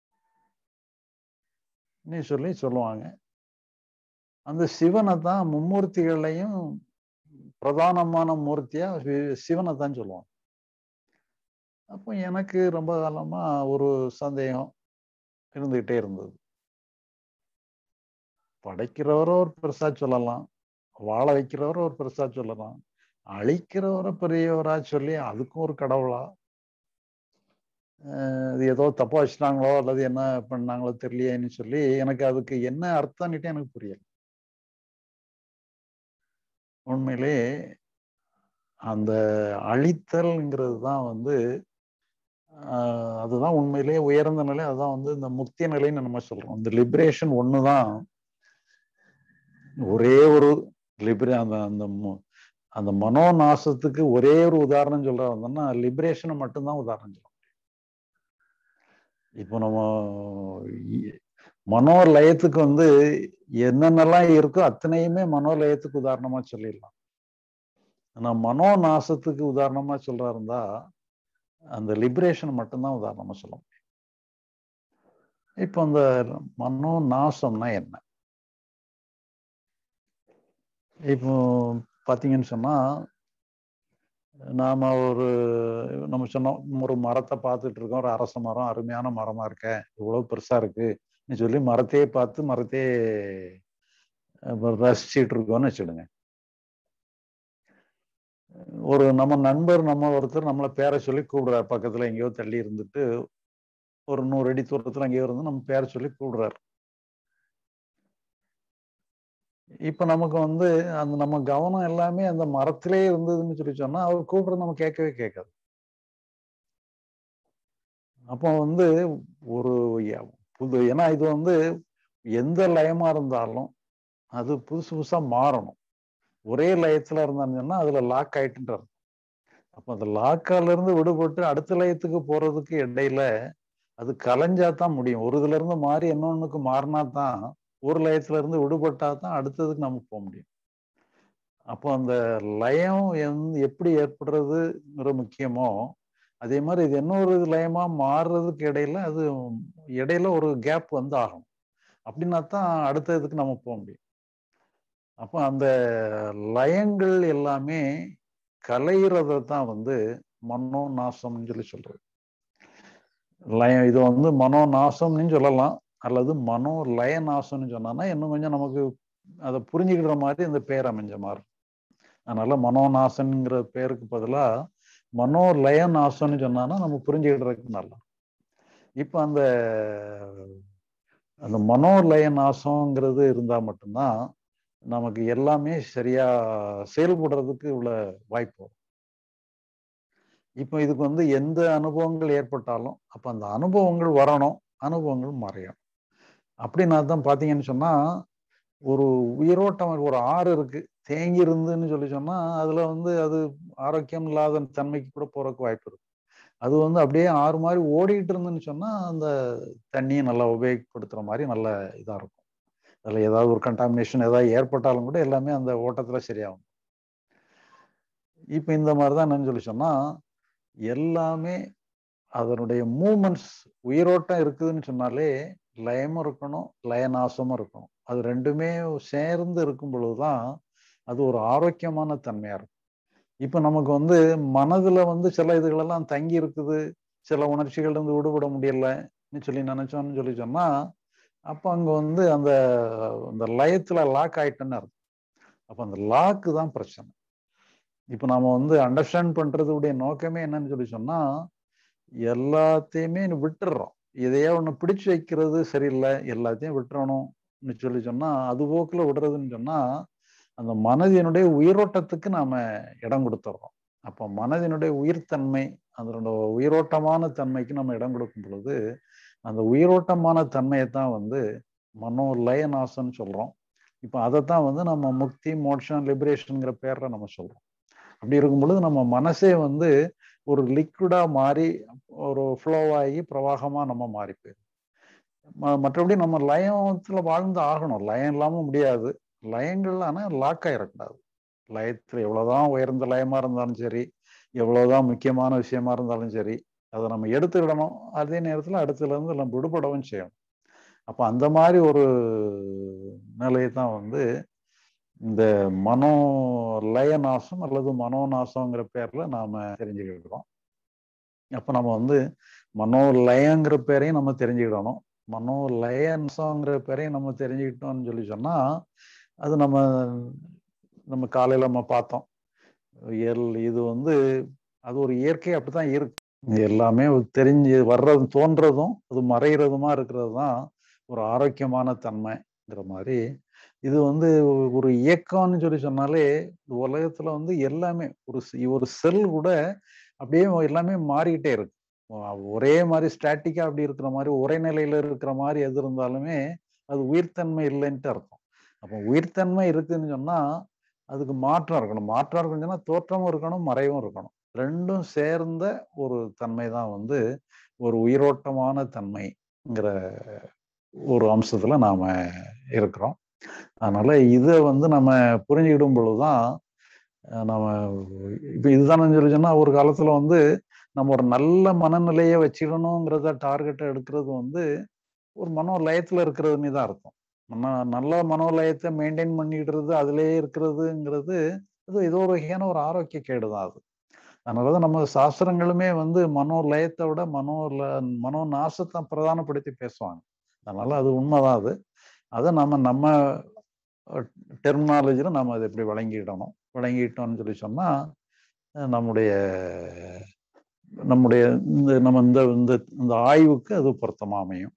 சொல்லி சொல்லுவாங்க அந்த சிவனை தான் மும்மூர்த்திகளையும் பிரதானமான மூர்த்தியா சிவனை தான் சொல்லுவாங்க அப்போ எனக்கு ரொம்ப காலமா ஒரு சந்தேகம் இருந்துகிட்டே இருந்தது படைக்கிறவரை ஒரு பெருசா சொல்லலாம் வாழ வைக்கிறவரை ஒரு பெருசா சொல்லலாம் அழிக்கிறவரை பெரியவரா சொல்லி அதுக்கும் ஒரு கடவுளா இது ஏதோ தப்பா வச்சுட்டாங்களோ அல்லது என்ன பண்ணாங்களோ தெரியலையேன்னு சொல்லி எனக்கு அதுக்கு என்ன அர்த்தம்னுட்டு எனக்கு புரியல உண்மையிலே அந்த அழித்தல்ங்கிறது தான் வந்து அதுதான் உண்மையிலேயே உயர்ந்த நிலை அதுதான் வந்து இந்த முக்தி நிலைன்னு நம்ம சொல்றோம் இந்த லிபரேஷன் ஒண்ணுதான் ஒரே ஒரு லிபரே அந்த அந்த அந்த மனோ நாசத்துக்கு ஒரே ஒரு உதாரணம் சொல்ற வந்தோம்னா லிபரேஷனை மட்டும்தான் உதாரணம் சொல்ல இப்போ நம்ம மனோலயத்துக்கு வந்து என்னென்னலாம் இருக்கோ அத்தனையுமே மனோலயத்துக்கு உதாரணமா சொல்லிடலாம் ஆனா மனோ நாசத்துக்கு உதாரணமா சொல்றா இருந்தா அந்த லிபரேஷன் மட்டும்தான் உதாரணமா சொல்ல முடியும் இப்போ அந்த மனோ நாசம்னா என்ன இப்போ பார்த்தீங்கன்னு சொன்னா நாம ஒரு நம்ம சொன்னோம் ஒரு மரத்தை பார்த்துட்டு இருக்கோம் ஒரு அரச மரம் அருமையான மரமா இருக்க இவ்வளவு பெருசா இருக்கு சொல்லி மரத்தையே பார்த்து மரத்தையே ரசிச்சுட்டு இருக்கோம்னு வச்சுடுங்க ஒரு நம்ம நண்பர் நம்ம ஒருத்தர் நம்மளை பேரை சொல்லி கூப்பிடுறாரு பக்கத்துல எங்கேயோ தள்ளி இருந்துட்டு ஒரு நூறு அடி தூரத்துல எங்கேயோ இருந்து நம்ம பேரை சொல்லி கூப்பிடுறாரு இப்ப நமக்கு வந்து அந்த நம்ம கவனம் எல்லாமே அந்த மரத்திலே இருந்ததுன்னு சொல்லி சொன்னா அவர் கூப்பிடுறது நம்ம கேட்கவே கேட்காது அப்போ வந்து ஒரு புது ஏன்னா இது வந்து எந்த லயமா இருந்தாலும் அது புதுசு புதுசா மாறணும் ஒரே லயத்துல இருந்தாங்கன்னா அதுல லாக் ஆயிட்டுன்றார் அப்ப அந்த லாக்கால இருந்து விடுபட்டு அடுத்த லயத்துக்கு போறதுக்கு இடையில அது கலைஞ்சா தான் முடியும் ஒரு இதுல இருந்து மாறி இன்னொன்னுக்கு மாறினா தான் ஒரு லயத்துல இருந்து விடுபட்டா தான் அடுத்ததுக்கு நம்ம போக முடியும் அப்போ அந்த லயம் எந் எப்படி ஏற்படுறதுங்கிற முக்கியமோ அதே மாதிரி இது இன்னொரு லயமா மாறுறதுக்கு இடையில அது இடையில ஒரு கேப் வந்து ஆகும் அப்படின்னா தான் அடுத்த இதுக்கு நம்ம போக முடியும் அப்போ அந்த லயங்கள் எல்லாமே கலையிறத தான் வந்து மனோ நாசம்னு சொல்லி சொல்றது லயம் இது வந்து மனோ நாசம்னு சொல்லலாம் அல்லது மனோ லய நாசம்னு சொன்னா இன்னும் கொஞ்சம் நமக்கு அதை புரிஞ்சுக்கிற மாதிரி இந்த பேர் அமைஞ்ச மாதிரி அதனால மனோநாசன்ங்கிற பேருக்கு பதிலா மனோ லய நாசம்னு சொன்னான்னா நம்ம புரிஞ்சுக்கிடுறதுக்கு நல்லா இப்போ அந்த அந்த மனோலய நாசங்கிறது இருந்தா மட்டும்தான் நமக்கு எல்லாமே சரியா செயல்படுறதுக்கு உள்ள வாய்ப்பு வரும் இப்போ இதுக்கு வந்து எந்த அனுபவங்கள் ஏற்பட்டாலும் அப்ப அந்த அனுபவங்கள் வரணும் அனுபவங்கள் மறையணும் அப்படின்னா தான் பார்த்தீங்கன்னு சொன்னா ஒரு உயிரோட்டம் ஒரு ஆறு இருக்கு தேங்கி இருந்துன்னு சொல்லி சொன்னா அதுல வந்து அது ஆரோக்கியம் இல்லாத தன்மைக்கு கூட போறதுக்கு வாய்ப்பு இருக்கு அது வந்து அப்படியே ஆறு மாதிரி ஓடிட்டு இருந்துன்னு சொன்னா அந்த தண்ணியை நல்லா உபயோகப்படுத்துற மாதிரி நல்ல இதா இருக்கும் அதுல ஏதாவது ஒரு கண்டாமினேஷன் ஏதாவது ஏற்பட்டாலும் கூட எல்லாமே அந்த ஓட்டத்துல சரியாகும் இப்ப இந்த மாதிரிதான் என்னன்னு சொல்லி சொன்னா எல்லாமே அதனுடைய மூமெண்ட்ஸ் உயிரோட்டம் இருக்குதுன்னு சொன்னாலே லயமும் இருக்கணும் லயநாசமும் இருக்கணும் அது ரெண்டுமே சேர்ந்து இருக்கும் பொழுதுதான் அது ஒரு ஆரோக்கியமான தன்மையா இருக்கும் இப்ப நமக்கு வந்து மனதுல வந்து சில இதுகளெல்லாம் தங்கி இருக்குது சில உணர்ச்சிகள் இருந்து விடுபட முடியலன்னு சொல்லி நினைச்சோம்னு சொல்லி சொன்னா அப்ப அங்க வந்து அந்த அந்த லயத்துல லாக் ஆயிட்டேன்னு அர்த்தம் அப்ப அந்த லாக்கு தான் பிரச்சனை இப்ப நாம வந்து அண்டர்ஸ்டாண்ட் பண்றதுடைய நோக்கமே என்னன்னு சொல்லி சொன்னா எல்லாத்தையுமே விட்டுடுறோம் இதையே ஒண்ணு பிடிச்சு வைக்கிறது சரியில்லை எல்லாத்தையும் விட்டுறணும்னு சொல்லி சொன்னா அது போக்குல விடுறதுன்னு சொன்னா அந்த மனதினுடைய உயிரோட்டத்துக்கு நாம இடம் கொடுத்துட்றோம் அப்போ மனதினுடைய உயிர்த்தன்மை அதனோட உயிரோட்டமான தன்மைக்கு நம்ம இடம் கொடுக்கும் பொழுது அந்த உயிரோட்டமான தன்மையை தான் வந்து மனோ லயநாசம்னு சொல்றோம் இப்போ அதைத்தான் வந்து நம்ம முக்தி மோட்சம் லிபரேஷனுங்கிற பேர்ல நம்ம சொல்றோம் அப்படி இருக்கும் பொழுது நம்ம மனசே வந்து ஒரு லிக்விடா மாறி ஒரு ஃப்ளோ ஆகி பிரவாகமா நம்ம மாறி போயிடும் மற்றபடி நம்ம லயத்துல வாழ்ந்து ஆகணும் லயம் இல்லாம முடியாது லயங்கள்ல ஆனா லாக் ஆயிடக்கூடாது லயத்துல எவ்வளவுதான் உயர்ந்த லயமா இருந்தாலும் சரி எவ்வளவுதான் முக்கியமான விஷயமா இருந்தாலும் சரி அதை நம்ம எடுத்துக்கிடணும் அதே நேரத்துல அடுத்துல இருந்து நம்ம விடுபடவும் செய்யணும் அப்ப அந்த மாதிரி ஒரு நிலையை தான் வந்து இந்த மனோ லயநாசம் அல்லது மனோநாசங்கிற பேர்ல நாம தெரிஞ்சுக்கிடுறோம் அப்ப நம்ம வந்து மனோ லயங்கிற பேரையும் நம்ம தெரிஞ்சுக்கிடணும் மனோ லயநாசங்கிற பேரையும் நம்ம தெரிஞ்சுக்கிட்டோம்னு சொல்லி சொன்னா அது நம்ம நம்ம காலையில நம்ம பார்த்தோம் எல் இது வந்து அது ஒரு இயற்கை அப்படித்தான் இருக்கு எல்லாமே தெரிஞ்சு வர்றது தோன்றதும் அது மறைகிறதுமா இருக்கிறது தான் ஒரு ஆரோக்கியமான தன்மைங்கிற மாதிரி இது வந்து ஒரு இயக்கம்னு சொல்லி சொன்னாலே உலகத்துல வந்து எல்லாமே ஒரு ஒரு செல் கூட அப்படியே எல்லாமே மாறிக்கிட்டே இருக்கு ஒரே மாதிரி ஸ்டாட்டிக்கா அப்படி இருக்கிற மாதிரி ஒரே நிலையில இருக்கிற மாதிரி எது இருந்தாலுமே அது உயிர்த்தன்மை இல்லைன்ட்டு அர்த்தம் அப்போ உயிர்த்தன்மை இருக்குன்னு சொன்னா அதுக்கு மாற்றம் இருக்கணும் மாற்றம் இருக்கணும்னு சொன்னா தோற்றமும் இருக்கணும் மறைவும் இருக்கணும் ரெண்டும் சேர்ந்த ஒரு தன்மை தான் வந்து ஒரு உயிரோட்டமான தன்மைங்கிற ஒரு அம்சத்துல நாம இருக்கிறோம் அதனால இதை வந்து நம்ம புரிஞ்சுக்கிடும் பொழுதுதான் நம்ம இப்ப இதுதானே சொல்லி சொன்னா ஒரு காலத்துல வந்து நம்ம ஒரு நல்ல மனநிலையை வச்சுக்கணுங்கிறத டார்கெட்டை எடுக்கிறது வந்து ஒரு மனோ லயத்துல இருக்கிறதுன்னு தான் அர்த்தம் நல்ல மனோலயத்தை மெயின்டைன் பண்ணிடுறது அதுலயே இருக்கிறதுங்கிறது அது ஏதோ ஒரு வகையான ஒரு ஆரோக்கிய கேடு தான் அது அதனாலதான் நம்ம சாஸ்திரங்களுமே வந்து மனோ லயத்தை விட மனோ மனோ நாசத்தை பிரதானப்படுத்தி பேசுவாங்க அதனால அது உண்மைதான் அது அதை நம்ம நம்ம டெர்மினாலஜியில் நம்ம அதை எப்படி வழங்கிடணும் வழங்கிட்டோம்னு சொல்லி சொன்னா நம்முடைய நம்முடைய இந்த நம்ம இந்த இந்த இந்த ஆய்வுக்கு அது பொருத்தமா அமையும்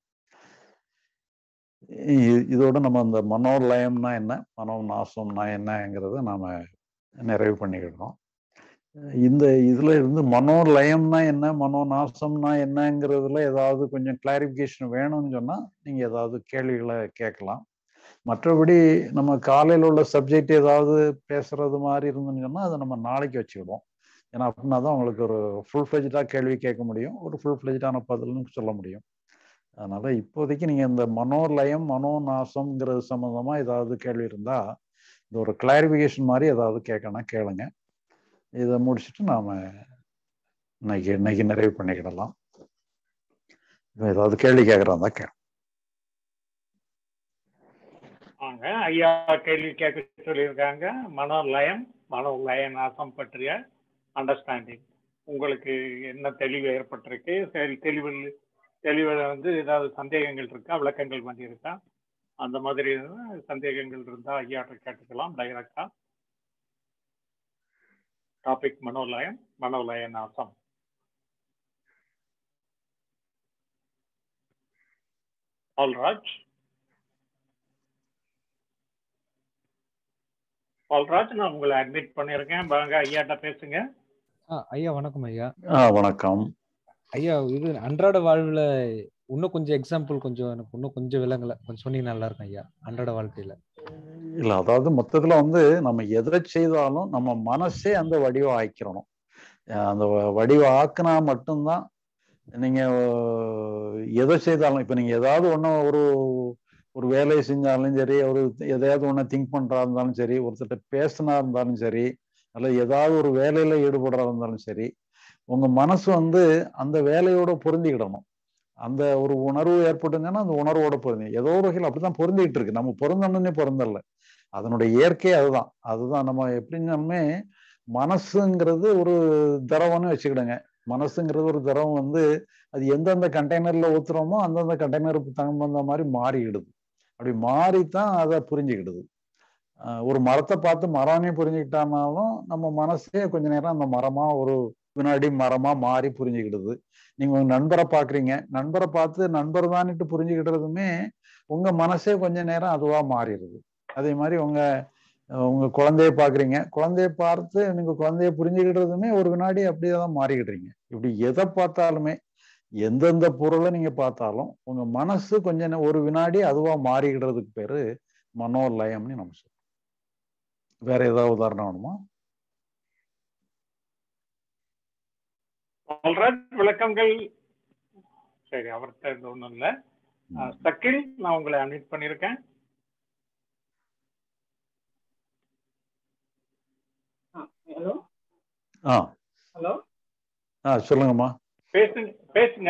இதோட நம்ம இந்த மனோலயம்னா என்ன மனோ நாசம்னா என்னங்கிறத நாம நிறைவு பண்ணிக்கிடுறோம் இந்த இதுல இருந்து மனோலயம்னா என்ன மனோ நாசம்னா என்னங்கிறதுல ஏதாவது கொஞ்சம் கிளாரிபிகேஷன் வேணும்னு சொன்னா நீங்க ஏதாவது கேள்விகளை கேட்கலாம் மற்றபடி நம்ம காலையில் உள்ள சப்ஜெக்ட் ஏதாவது பேசுறது மாதிரி இருந்துன்னு சொன்னா அதை நம்ம நாளைக்கு வச்சுக்கிடுவோம் ஏன்னா அப்படின்னா தான் உங்களுக்கு ஒரு ஃபுல் ஃபிளெஜ்டா கேள்வி கேட்க முடியும் ஒரு ஃபுல் ஃபிளெஜ்டான பதில்னு சொல்ல முடியும் அதனால இப்போதைக்கு நீங்க இந்த மனோலயம் மனோநாசம்ங்கிறது சம்மந்தமா ஏதாவது கேள்வி இருந்தா இது ஒரு கிளாரிபிகேஷன் மாதிரி ஏதாவது கேட்கணும் கேளுங்க இதை முடிச்சுட்டு நாம இன்னைக்கு இன்னைக்கு நிறைவு பண்ணிக்கிடலாம் ஏதாவது கேள்வி கேட்கறதா கே வாங்க ஐயா கேள்வி கேட்க சொல்லியிருக்காங்க மனோலயம் மனோலய நாசம் பற்றிய அண்டர்ஸ்டாண்டிங் உங்களுக்கு என்ன தெளிவு ஏற்பட்டிருக்கு சரி தெளிவில் தெளிவில் வந்து ஏதாவது சந்தேகங்கள் இருக்கா விளக்கங்கள் பண்ணியிருக்கா அந்த மாதிரி சந்தேகங்கள் இருந்தால் ஐயாட்ட கேட்டுக்கலாம் டைரக்டா டாபிக் மனோலயம் மனோலய நாசம் பால்ராஜ் பால்ராஜ் நான் உங்களை அட்மிட் பண்ணியிருக்கேன் வாங்க ஐயாட்ட பேசுங்க ஐயா வணக்கம் ஐயா வணக்கம் ஐயா இது அன்றாட வாழ்வுல இன்னும் கொஞ்சம் எக்ஸாம்பிள் கொஞ்சம் எனக்கு இன்னும் கொஞ்சம் விலங்கல கொஞ்சம் சொன்னீங்க நல்லா இருக்கும் ஐயா அன்றாட வாழ்க்கையில இல்ல அதாவது மொத்தத்துல வந்து நம்ம எதை செய்தாலும் நம்ம மனசே அந்த வடிவம் ஆக்கிரணும் அந்த வடிவம் ஆக்குனா மட்டும்தான் நீங்க எதை செய்தாலும் இப்ப நீங்க ஏதாவது ஒண்ணு ஒரு ஒரு வேலையை செஞ்சாலும் சரி ஒரு எதையாவது ஒண்ணு திங்க் பண்றா இருந்தாலும் சரி ஒருத்தர் பேசினா இருந்தாலும் சரி அல்லது ஏதாவது ஒரு வேலையில ஈடுபடுறா இருந்தாலும் சரி உங்க மனசு வந்து அந்த வேலையோட பொருந்திக்கிடணும் அந்த ஒரு உணர்வு ஏற்பட்டுங்கன்னா அந்த உணர்வோட பொருந்தி ஏதோ ஒரு வகையில் அப்படிதான் பொருந்திக்கிட்டு இருக்கு நம்ம பொருந்தணும்னே பொருந்தல அதனுடைய இயற்கை அதுதான் அதுதான் நம்ம எப்படின்னாலுமே மனசுங்கிறது ஒரு திரவம்னு வச்சுக்கிடுங்க மனசுங்கிறது ஒரு திரவம் வந்து அது எந்தெந்த கண்டெய்னர்ல ஊத்துறோமோ அந்தந்த கண்டெய்னருக்கு தகுந்த மாதிரி மாறிக்கிடுது அப்படி மாறித்தான் அதை புரிஞ்சுக்கிடுது ஒரு மரத்தை பார்த்து மரமே புரிஞ்சுக்கிட்டானாலும் நம்ம மனசே கொஞ்ச நேரம் அந்த மரமா ஒரு வினாடி மரமா மாறி புரிஞ்சுக்கிடுது நீங்க உங்க நண்பரை பாக்குறீங்க நண்பரை பார்த்து நண்பர் தானிட்டு புரிஞ்சுக்கிட்டதுமே உங்க மனசே கொஞ்ச நேரம் அதுவா மாறிடுது அதே மாதிரி உங்க உங்க குழந்தைய பாக்குறீங்க குழந்தைய பார்த்து நீங்க குழந்தைய புரிஞ்சுக்கிட்டதுமே ஒரு வினாடி அப்படியே தான் மாறிக்கிடுறீங்க இப்படி எதை பார்த்தாலுமே எந்தெந்த பொருளை நீங்க பார்த்தாலும் உங்க மனசு கொஞ்ச நே- ஒரு வினாடி அதுவா மாறிக்கிடுறதுக்கு பேரு மனோலயம்னு நம்ம சொல்றோம் வேற ஏதாவது உதாரணம் வேணுமா ஆல்ரைட் விளக்கங்கள் சரி அவர்கிட்ட இது ஒண்ணும் இல்ல ம். சக்கில் நான் உங்களை அன்மிட் பண்ணிருக்கேன் ஹலோ ஆ ஹலோ ஆ சொல்லுங்கம்மா பேசுங்க பேசுங்க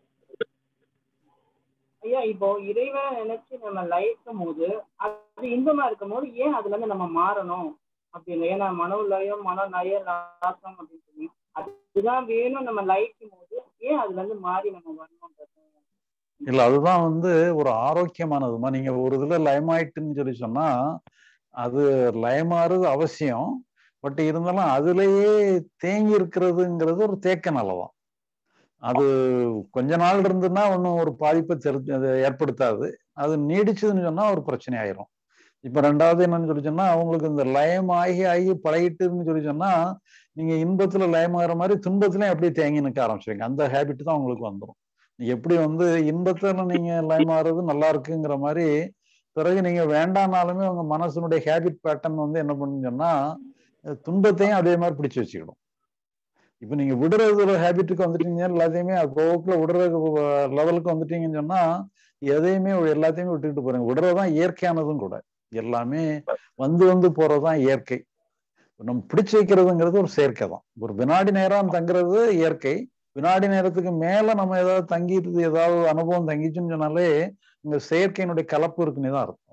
ஐயா இப்போ இறைவன் நினைச்சு நம்ம லயிக்கும் போது அது இன்பமா இருக்கும் போது ஏன் அதுல இருந்து நம்ம மாறணும் அப்படின்னு ஏன்னா மனோ லயம் மனோ நய நாசம் அப்படின்னு சொல்லி அதுதான் வேணும் நம்ம லயிக்கும் போது ஏன் அதுல இருந்து மாறி நம்ம வரணும்ன்றது இல்ல அதுதான் வந்து ஒரு ஆரோக்கியமானதுமா நீங்க ஒரு இதுல லயமாயிட்டுன்னு சொல்லி சொன்னா அது லயமாறுது அவசியம் பட் இருந்தாலும் அதுலயே தேங்கி இருக்கிறதுங்கிறது ஒரு தேக்க நிலைதான் அது கொஞ்ச நாள் இருந்துன்னா ஒன்றும் ஒரு பாதிப்பை தெரி அது ஏற்படுத்தாது அது நீடிச்சதுன்னு சொன்னா ஒரு பிரச்சனை ஆயிரும் இப்ப ரெண்டாவது என்னன்னு சொல்லி சொன்னா அவங்களுக்கு இந்த லயம் ஆகி ஆகி பழகிட்டுன்னு சொல்லி சொன்னா நீங்க இன்பத்துல லயமாகிற மாதிரி துன்பத்திலையும் அப்படியே தேங்கி நிற்க ஆரம்பிச்சிருங்க அந்த ஹேபிட் தான் உங்களுக்கு வந்துடும் எப்படி வந்து இன்பத்துல நீங்க லயமாறுறது நல்லா இருக்குங்கிற மாதிரி பிறகு நீங்க வேண்டாம்னாலுமே உங்க மனசனுடைய ஹேபிட் பேட்டர்ன் வந்து என்ன பண்ணுன்னு சொன்னா அஹ் துன்பத்தையும் அதே மாதிரி பிடிச்சு வச்சுக்கிடும் இப்ப நீங்க விடுறதுல ஹேபிட்டுக்கு வந்துட்டீங்க எல்லாத்தையுமே போக்குல விடுற லெவலுக்கு வந்துட்டீங்கன்னு சொன்னா எதையுமே எல்லாத்தையுமே விட்டுக்கிட்டு போறீங்க விடுறதுதான் இயற்கையானதும் கூட எல்லாமே வந்து வந்து போறதுதான் இயற்கை நம்ம பிடிச்சு வைக்கிறதுங்கிறது ஒரு செயற்கை தான் ஒரு வினாடி நேரம் தங்குறது இயற்கை வினாடி நேரத்துக்கு மேல நம்ம ஏதாவது தங்கிட்டு ஏதாவது அனுபவம் தங்கிச்சுன்னு சொன்னாலே இந்த செயற்கையினுடைய கலப்பு இருக்குன்னு தான் அர்த்தம்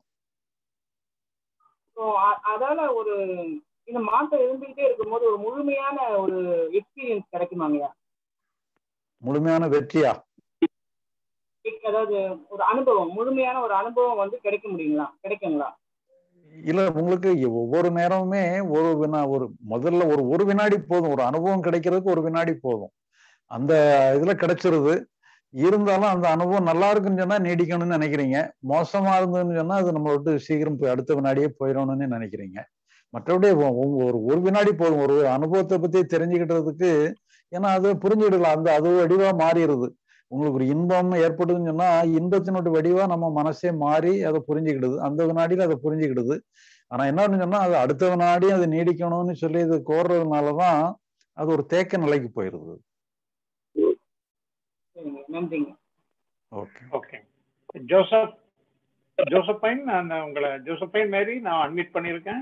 ஸோ அதால ஒரு இந்த மாற்றம் இருந்துகிட்டே இருக்கும்போது ஒரு முழுமையான ஒரு எக்ஸ்பீரியன்ஸ் கிடைக்குமாங்கய்யா முழுமையான வெற்றியா அதாவது ஒரு அனுபவம் முழுமையான ஒரு அனுபவம் வந்து கிடைக்க முடியுங்களா கிடைக்குங்களா இல்ல உங்களுக்கு ஒவ்வொரு நேரமுமே ஒரு வினா ஒரு முதல்ல ஒரு ஒரு வினாடி போதும் ஒரு அனுபவம் கிடைக்கிறதுக்கு ஒரு வினாடி போதும் அந்த இதுல கிடைச்சிருது இருந்தாலும் அந்த அனுபவம் நல்லா இருக்குன்னு சொன்னா நீடிக்கணும்னு நினைக்கிறீங்க மோசமா இருந்ததுன்னு சொன்னா அது நம்ம விட்டு சீக்கிரம் போய் அடுத்த வினாடியே போயிடணும்னு நினைக்கிறீங்க மற்றபடி ஒரு ஒரு வினாடி போதும் ஒரு அனுபவத்தை பத்தி தெரிஞ்சுக்கிட்டதுக்கு ஏன்னா அது புரிஞ்சுக்கிடலாம் அந்த அது வடிவா மாறிடுது உங்களுக்கு ஒரு இன்பம் ஏற்படுதுன்னு சொன்னா இன்பத்தினுடைய வடிவா நம்ம மனசே மாறி அதை புரிஞ்சுக்கிடுது அந்த வினாடியில அதை புரிஞ்சுக்கிடுது ஆனா என்னன்னு சொன்னா அது அடுத்த வினாடி அது நீடிக்கணும்னு சொல்லி இது கோர்றதுனாலதான் அது ஒரு தேக்க நிலைக்கு போயிருது சரிங்க நன்றிங்க ஓகே ஓகே ஜோசப் ஜோசப்பைன் நான் உங்களை ஜோசப்பைன் மேரி நான் அட்மிட் பண்ணியிருக்கேன்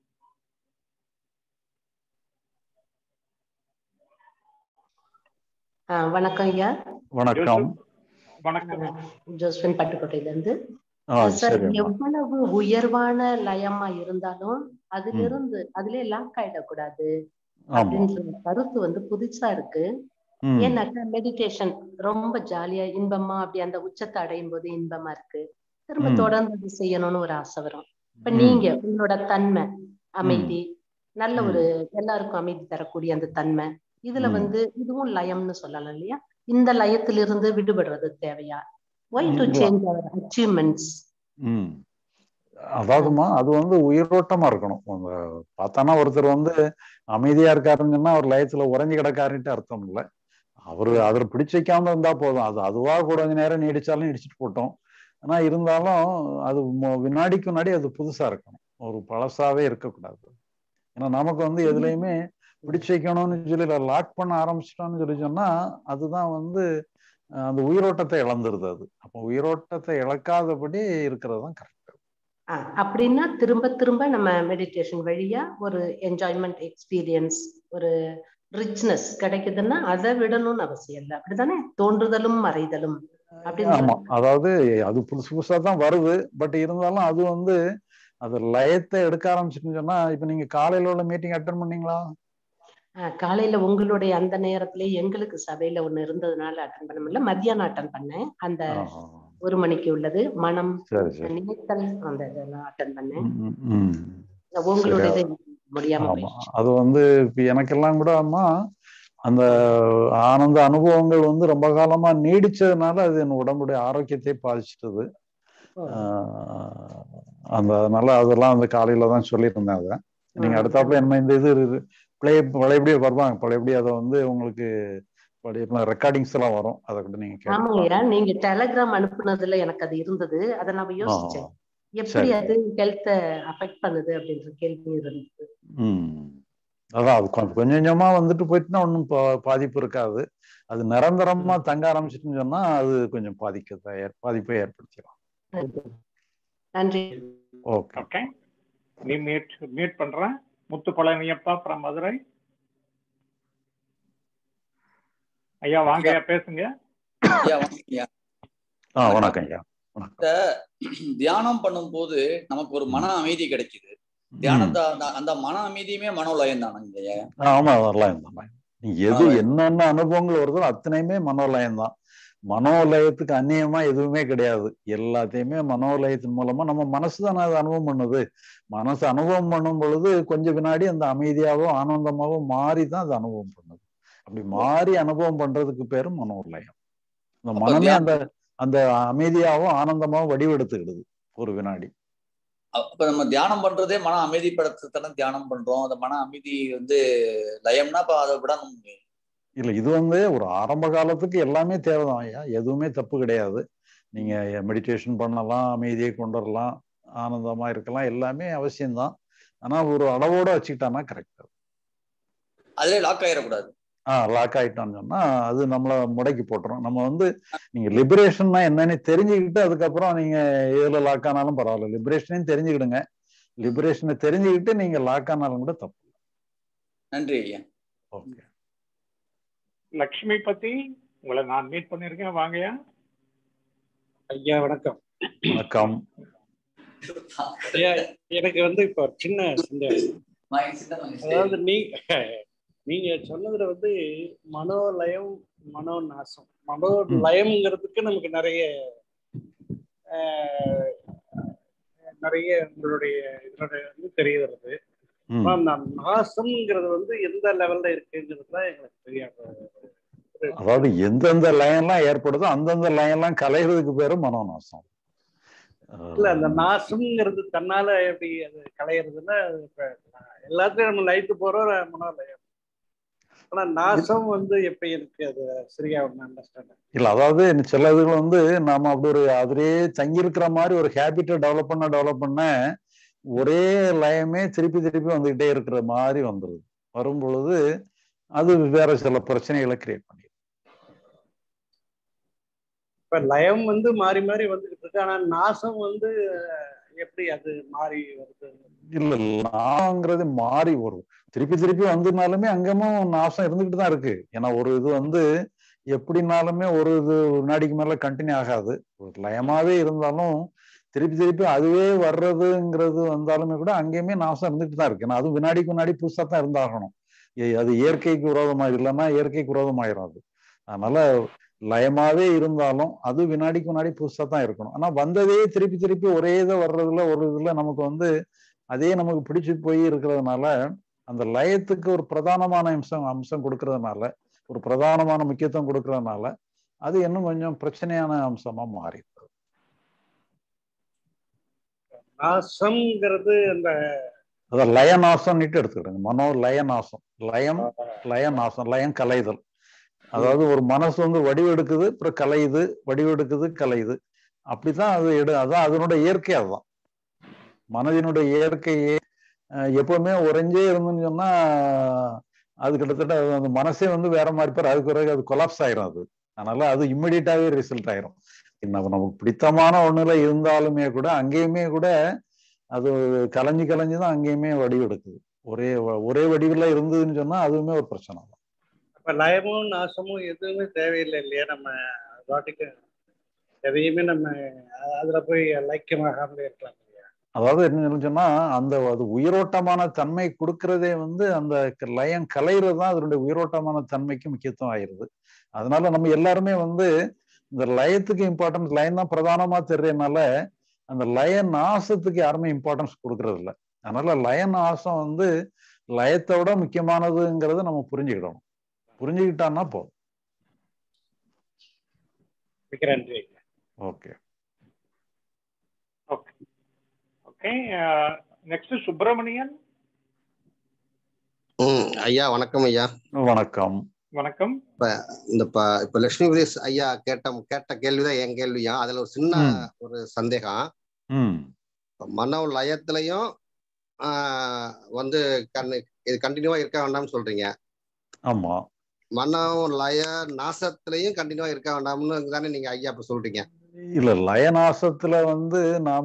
வணக்கம் ஐயா வணக்கம் வணக்கம் ஜோஸ்பின் பட்டுக்கோட்டையில இருந்து ஆ சார் சரி எவ்வளவு உயர்வான லயமா இருந்தாலும் அதுல இருந்து அதுல லாக் ஆயிடக்கூடாது ஆமா அப்படின்ற கருத்து வந்து புதுசா இருக்கு ம் ஏன்னாக்கா மெடிடேஷன் ரொம்ப ஜாலியா இன்பமா அப்படி அந்த உச்சத்தை அடையும் போது இன்பமா இருக்கு திரும்ப ம். தொடர்ந்து அது செய்யணும்னு ஒரு ஆசை வரும் இப்ப ம். நீங்க உங்களோட தன்மை அமைதி நல்ல ம். ஒரு எல்லாருக்கும் அமைதி தரக்கூடிய அந்த தன்மை இதுல ம். வந்து இதுவும் லயம்னு சொல்லலாம் இல்லையா இந்த லயத்திலிருந்து விடுபடுறது தேவையா ஒய் டு இல்ல. சேஞ்ச் அவர் அச்சீவ்மெண்ட்ஸ் ம் அதாவதுமா அது வந்து உயிரோட்டமா இருக்கணும் அந்த பார்த்தானா ஒருத்தர் வந்து அமைதியா இருக்காருங்கன்னா அவர் லயத்துல உறைஞ்சு கிடக்காருன்ட்டு அர்த்தம் இல்லை அவரு அதில் பிடிச்சு வைக்காம இருந்தா போதும் அது அதுவா கூட கொஞ்ச நேரம் நீடிச்சாலும் நீடிச்சிட்டு போட்டோம் ஆனா இருந்தாலும் அது மொ- வினாடிக்கு வினாடி அது புதுசா இருக்கணும் ஒரு பழசாவே இருக்கக்கூடாது ஏன்னா நமக்கு வந்து எதுலையுமே பிடிச்சு வைக்கணும்னு சொல்லி லாக் பண்ண ஆரம்பிச்சிட்டோம்னு சொல்லி சொன்னா அதுதான் வந்து அஹ், அந்த உயிரோட்டத்தை இழந்துருது அது அப்போ உயிரோட்டத்தை இழக்காதபடி இருக்கிறது தான் கரெக்ட் அப்படின்னா திரும்ப திரும்ப நம்ம மெடிடேஷன் வழியா ஒரு என்ஜாய்மெண்ட் எக்ஸ்பீரியன்ஸ் ஒரு ரிச்னஸ் கிடைக்குதுன்னா அதை விடணும்னு அவசியம் இல்லை அப்படிதானே தோன்றுதலும் மறைதலும் அப்படின்னு ஆமா சொல்றாங்க. அதாவது அது புதுசு புதுசா தான் வருது பட் இருந்தாலும் அது வந்து அது லயத்தை எடுக்க ஆரம்பிச்சுன்னு சொன்னா இப்ப நீங்க காலையில உள்ள மீட்டிங் அட்டன் பண்ணீங்களா ஆஹ் காலையில உங்களுடைய அந்த நேரத்துல எங்களுக்கு சபையில ஒண்ணு இருந்ததுனால அட்டன் பண்ண முடியல மத்தியானம் அட்டன் பண்ணேன் அந்த ஆஹா. ஒரு மணிக்கு உள்ளது மனம் சரி சரி நினைத்தல் அந்த இதெல்லாம் அட்டன் பண்ணேன் ம், ம், ம். உங்களுடைய சரி. இது முடியாம ஆமா போயிடுச்சு அது வந்து இப்ப எனக்கெல்லாம் கூட அம்மா அந்த ஆனந்த அனுபவங்கள் வந்து ரொம்ப காலமா நீடிச்சதுனால அது என் உடம்புடைய ஆரோக்கியத்தை பாதிச்சிட்டது ஆஹ் அந்த அதனால அதெல்லாம் வந்து காலையில தான் சொல்லியிருந்தேன் அதை நீங்க அடுத்தாப்புல என்ன இந்த இது பிளே பழையபடியே வருவாங்க பழையபடி அதை வந்து உங்களுக்கு பழைய ரெக்கார்டிங்ஸ் எல்லாம் வரும் அதை கூட நீங்க கேட்டு ஆமாங்கய்யா நீங்க டெலகிராம் அனுப்புனதுல எனக்கு அது இருந்தது அதை நான் யோசிச்சேன் எப்படி சரி. அது ஹெல்த்த அஃபெக்ட் பண்ணுது அப்படின்ற கேள்வி இருந்தது ம் அதான் அது கொஞ்சம் கொஞ்சம் கொஞ்சமா வந்துட்டு போயிட்டுனா ஒன்றும் பாதிப்பு இருக்காது அது நிரந்தரமா தங்க ஆரம்பிச்சிட்டுன்னு சொன்னா அது கொஞ்சம் பாதிக்க பாதிப்பை ஏற்படுத்திடும் நன்றி ஓகே ஓகே நீ மியூட் மியூட் பண்றேன் முத்து பழனியப்பா ஃப்ரம் மதுரை ஐயா வாங்க ஐயா பேசுங்க ஐயா வணக்கம் ஐயா ஆ வணக்கம் ஐயா இந்த தியானம் பண்ணும்போது நமக்கு ஒரு மன அமைதி கிடைக்குது தியானத்தை அந்த- அந்த மன அமைதியுமே மனோலயம் தானங்க ஐயா ஆமா அதெல்லாம் தான் எது என்னென்ன அனுபவங்கள் வருதோ அத்தனையுமே மனோலயம் தான் மனோலயத்துக்கு அந்நியமா எதுவுமே கிடையாது எல்லாத்தையுமே மனோலயத்தின் மூலமா நம்ம மனசு தானே அதை அனுபவம் பண்ணுது மனசு அனுபவம் பண்ணும் பொழுது கொஞ்ச வினாடி அந்த அமைதியாகவும் ஆனந்தமாகவும் மாறி தான் அது அனுபவம் பண்ணுது அப்படி மாறி அனுபவம் பண்றதுக்கு பேரு மனோலயம் அந்த அப்ப மனமே தியா- அந்த அந்த அமைதியாகவும் ஆனந்தமாகவும் வடிவெடுத்துக்கிடுது ஒரு வினாடி அப்ப நம்ம தியானம் பண்றதே மன அமைதிப்படுத்தத்தானே தியானம் பண்றோம் அந்த மன அமைதி வந்து லயம்னா அப்ப அதை விட நம்ம இல்ல இது வந்து ஒரு ஆரம்ப காலத்துக்கு எல்லாமே தேவைதான் ஐயா எதுவுமே தப்பு கிடையாது நீங்க மெடிடேஷன் பண்ணலாம் அமைதியை கொண்டு வரலாம் ஆனந்தமா இருக்கலாம் எல்லாமே அவசியம்தான் ஆனா ஒரு அளவோட வச்சுக்கிட்டானா கரெக்ட் அதிலே லாக் ஆயிடக்கூடாது ஆஹ் லாக் ஆயிட்டோம்னு சொன்னா அது நம்மள முடக்கி போட்டுரும் நம்ம வந்து நீங்க லிபரேஷன்னா என்னன்னு தெரிஞ்சுக்கிட்டு அதுக்கப்புறம் நீங்க எதுல லாக் ஆனாலும் பரவாயில்ல லிபரேஷனையும் தெரிஞ்சுக்கிடுங்க லிபரேஷனை தெரிஞ்சுக்கிட்டு நீங்க லாக் ஆனாலும் கூட தப்பு நன்றி ஐயா ஓகே லக்ஷ்மி பத்தி உங்களை நான் மீட் பண்ணிருக்கேன் வாங்கய்யா ஐயா வணக்கம் வணக்கம் ஐயா எனக்கு வந்து இப்போ ஒரு சின்ன சந்தேகம் அதாவது நீ நீங்க சொன்னதுல வந்து மனோலயம் மனோ நாசம் மனோ லயம்ங்கிறதுக்கு நமக்கு நிறைய ஆஹ், நிறைய உங்களுடைய இதோட வந்து தெரிய வருது ம். ஆனா அந்த நாசம்ங்கிறது வந்து எந்த லெவல்ல இருக்குங்கிறது தான் எங்களுக்கு தெரியாது அதாவது எந்தெந்த லயன்லாம் ஏற்படுதோ அந்தந்த லயன்லாம் கலைகிறதுக்கு பேரு மனோநாசம் இல்ல அந்த நாசம்ங்கிறது தன்னால எப்படி அது களையிறதுன்னா அது இப்ப எல்லாத்தையும் நம்ம லைட்டு போறோம் மனோலயம் ஆனா நாசம் வந்து எப்ப எனக்கு அது சரியா ஒண்ணு அண்டர்ஸ்டாண்ட் இல்ல அதாவது சில இதுகள் வந்து நாம அப்படி ஒரு அதிலே தங்கி இருக்கிற மாதிரி ஒரு ஹேபிட்டை டெவலப் பண்ண டெவலப் பண்ண ஒரே லயமே திருப்பி திருப்பி வந்துகிட்டே இருக்கிற மாதிரி வந்துருது வரும் பொழுது அது வேற சில பிரச்சனைகளை கிரியேட் பண்ணி இப்ப லயம் வந்து மாறி மாறி வந்துகிட்டு இருக்கு ஆனா நாசம் வந்து எப்படி அது மாறி வருது இல்ல நாங்கிறது மாறி வரும் திருப்பி திருப்பி வந்ததுனாலுமே அங்கமும் நாசம் இருந்துகிட்டு தான் இருக்கு ஏன்னா ஒரு இது வந்து எப்படினாலுமே ஒரு இது வினாடிக்கு மேல கண்டினியூ ஆகாது ஒரு லயமாவே இருந்தாலும் திருப்பி திருப்பி அதுவே வர்றதுங்கிறது வந்தாலுமே கூட அங்கேயுமே நாசம் இருந்துட்டு தான் இருக்கு ஏன்னா அது வினாடிக்கு வினாடி புதுசா தான் இருந்தாகணும் ஏ- அது இயற்கைக்கு விரோதமாக இல்லைன்னா இயற்கைக்கு விரோதமாயிரும் அது அதனால லயமாவே இருந்தாலும் அது வினாடிக்கு வினாடி புதுசா தான் இருக்கணும் ஆனா வந்ததே திருப்பி திருப்பி ஒரே இதை வர்றதுல ஒரு இதுல நமக்கு வந்து அதே நமக்கு பிடிச்சு போய் இருக்கிறதுனால அந்த லயத்துக்கு ஒரு பிரதானமான அம்சம் அம்சம் கொடுக்கறதுனால ஒரு பிரதானமான முக்கியத்துவம் கொடுக்கறதுனால அது இன்னும் கொஞ்சம் பிரச்சனையான அம்சமா மாறி நாசம்ங்கிறது அந்த அதான் லயநாசம்னுட்டு எடுத்துக்கிடுங்க மனோ லயநாசம் லயம் லயநாசம் லயம் கலைதல் அதாவது ஒரு மனசு வந்து வடிவெடுக்குது அப்புறம் கலையுது வடிவெடுக்குது கலையுது அப்படித்தான் அது எடு அதான் அதனுடைய இயற்கை அதுதான் மனதினுடைய இயற்கையே அஹ், எப்பவுமே உறைஞ்சே இருந்துன்னு சொன்னா அது கிட்டத்தட்ட அது அந்த மனசே வந்து வேற மாதிரி பேர் அதுக்கு பிறகு அது கொலாப்ஸ் ஆயிரும் அது அதனால அது இம்மிடியட்டாவே ரிசல்ட் ஆயிரும் நம்ம நமக்கு பிடித்தமான ஒண்ணுல இருந்தாலுமே கூட அங்கேயுமே கூட அது கலைஞ்சு கலைஞ்சு தான் அங்கேயுமே வடிவெடுக்குது ஒரே வ- ஒரே வடிவில் இருந்ததுன்னு சொன்னா அதுவுமே ஒரு பிரச்சனை தான் அப்ப லயமும் நாசமும் எதுவுமே தேவையில்லை இல்லையா நம்ம பாட்டுக்கு எதையுமே நம்ம அதுல போய் லைக்கியமாகாமலே இருக்கலாம் இல்லையா அதாவது என்ன சொன்னா அந்த அது உயிரோட்டமான தன்மை கொடுக்கறதே வந்து அந்த க- லயம் கலையிறது தான் அதனுடைய உயிரோட்டமான தன்மைக்கு முக்கியத்துவம் ஆயிருது அதனால நம்ம எல்லாருமே வந்து இந்த லயத்துக்கு இம்பார்ட்டன்ஸ் லயம் தான் பிரதானமா தெரியறதுனால அந்த லய நாசத்துக்கு யாருமே இம்பார்ட்டன்ஸ் கொடுக்கறது இல்ல அதனால லய நாசம் வந்து லயத்தை விட முக்கியமானதுங்கிறத நம்ம புரிஞ்சுக்கிடணும் புரிஞ்சுக்கிட்டான்னா போதும் மிக்க நன்றி ஓகே ஓகே நெக்ஸ்ட் சுப்பிரமணியன் ம் ஐயா வணக்கம் ஐயா வணக்கம் வணக்கம் இப்ப இந்த இப்ப இப்ப லட்சுமி பிரதேஷ் ஐயா கேட்ட கேட்ட கேள்விதான் என் கேள்வியா அதுல ஒரு சின்ன ம். ஒரு சந்தேகம் ம் இப்ப மனோ லயத்திலையும் ஆஹ், வந்து கண்ணு இது கண்டினியூவா இருக்க வேண்டாம்னு சொல்றீங்க ஆமா மனோ லய நாசத்திலையும் கண்டினியூவா இருக்க வேண்டாம்னு தானே நீங்க ஐயா இப்ப சொல்றீங்க இல்ல லயநாசத்துல வந்து நாம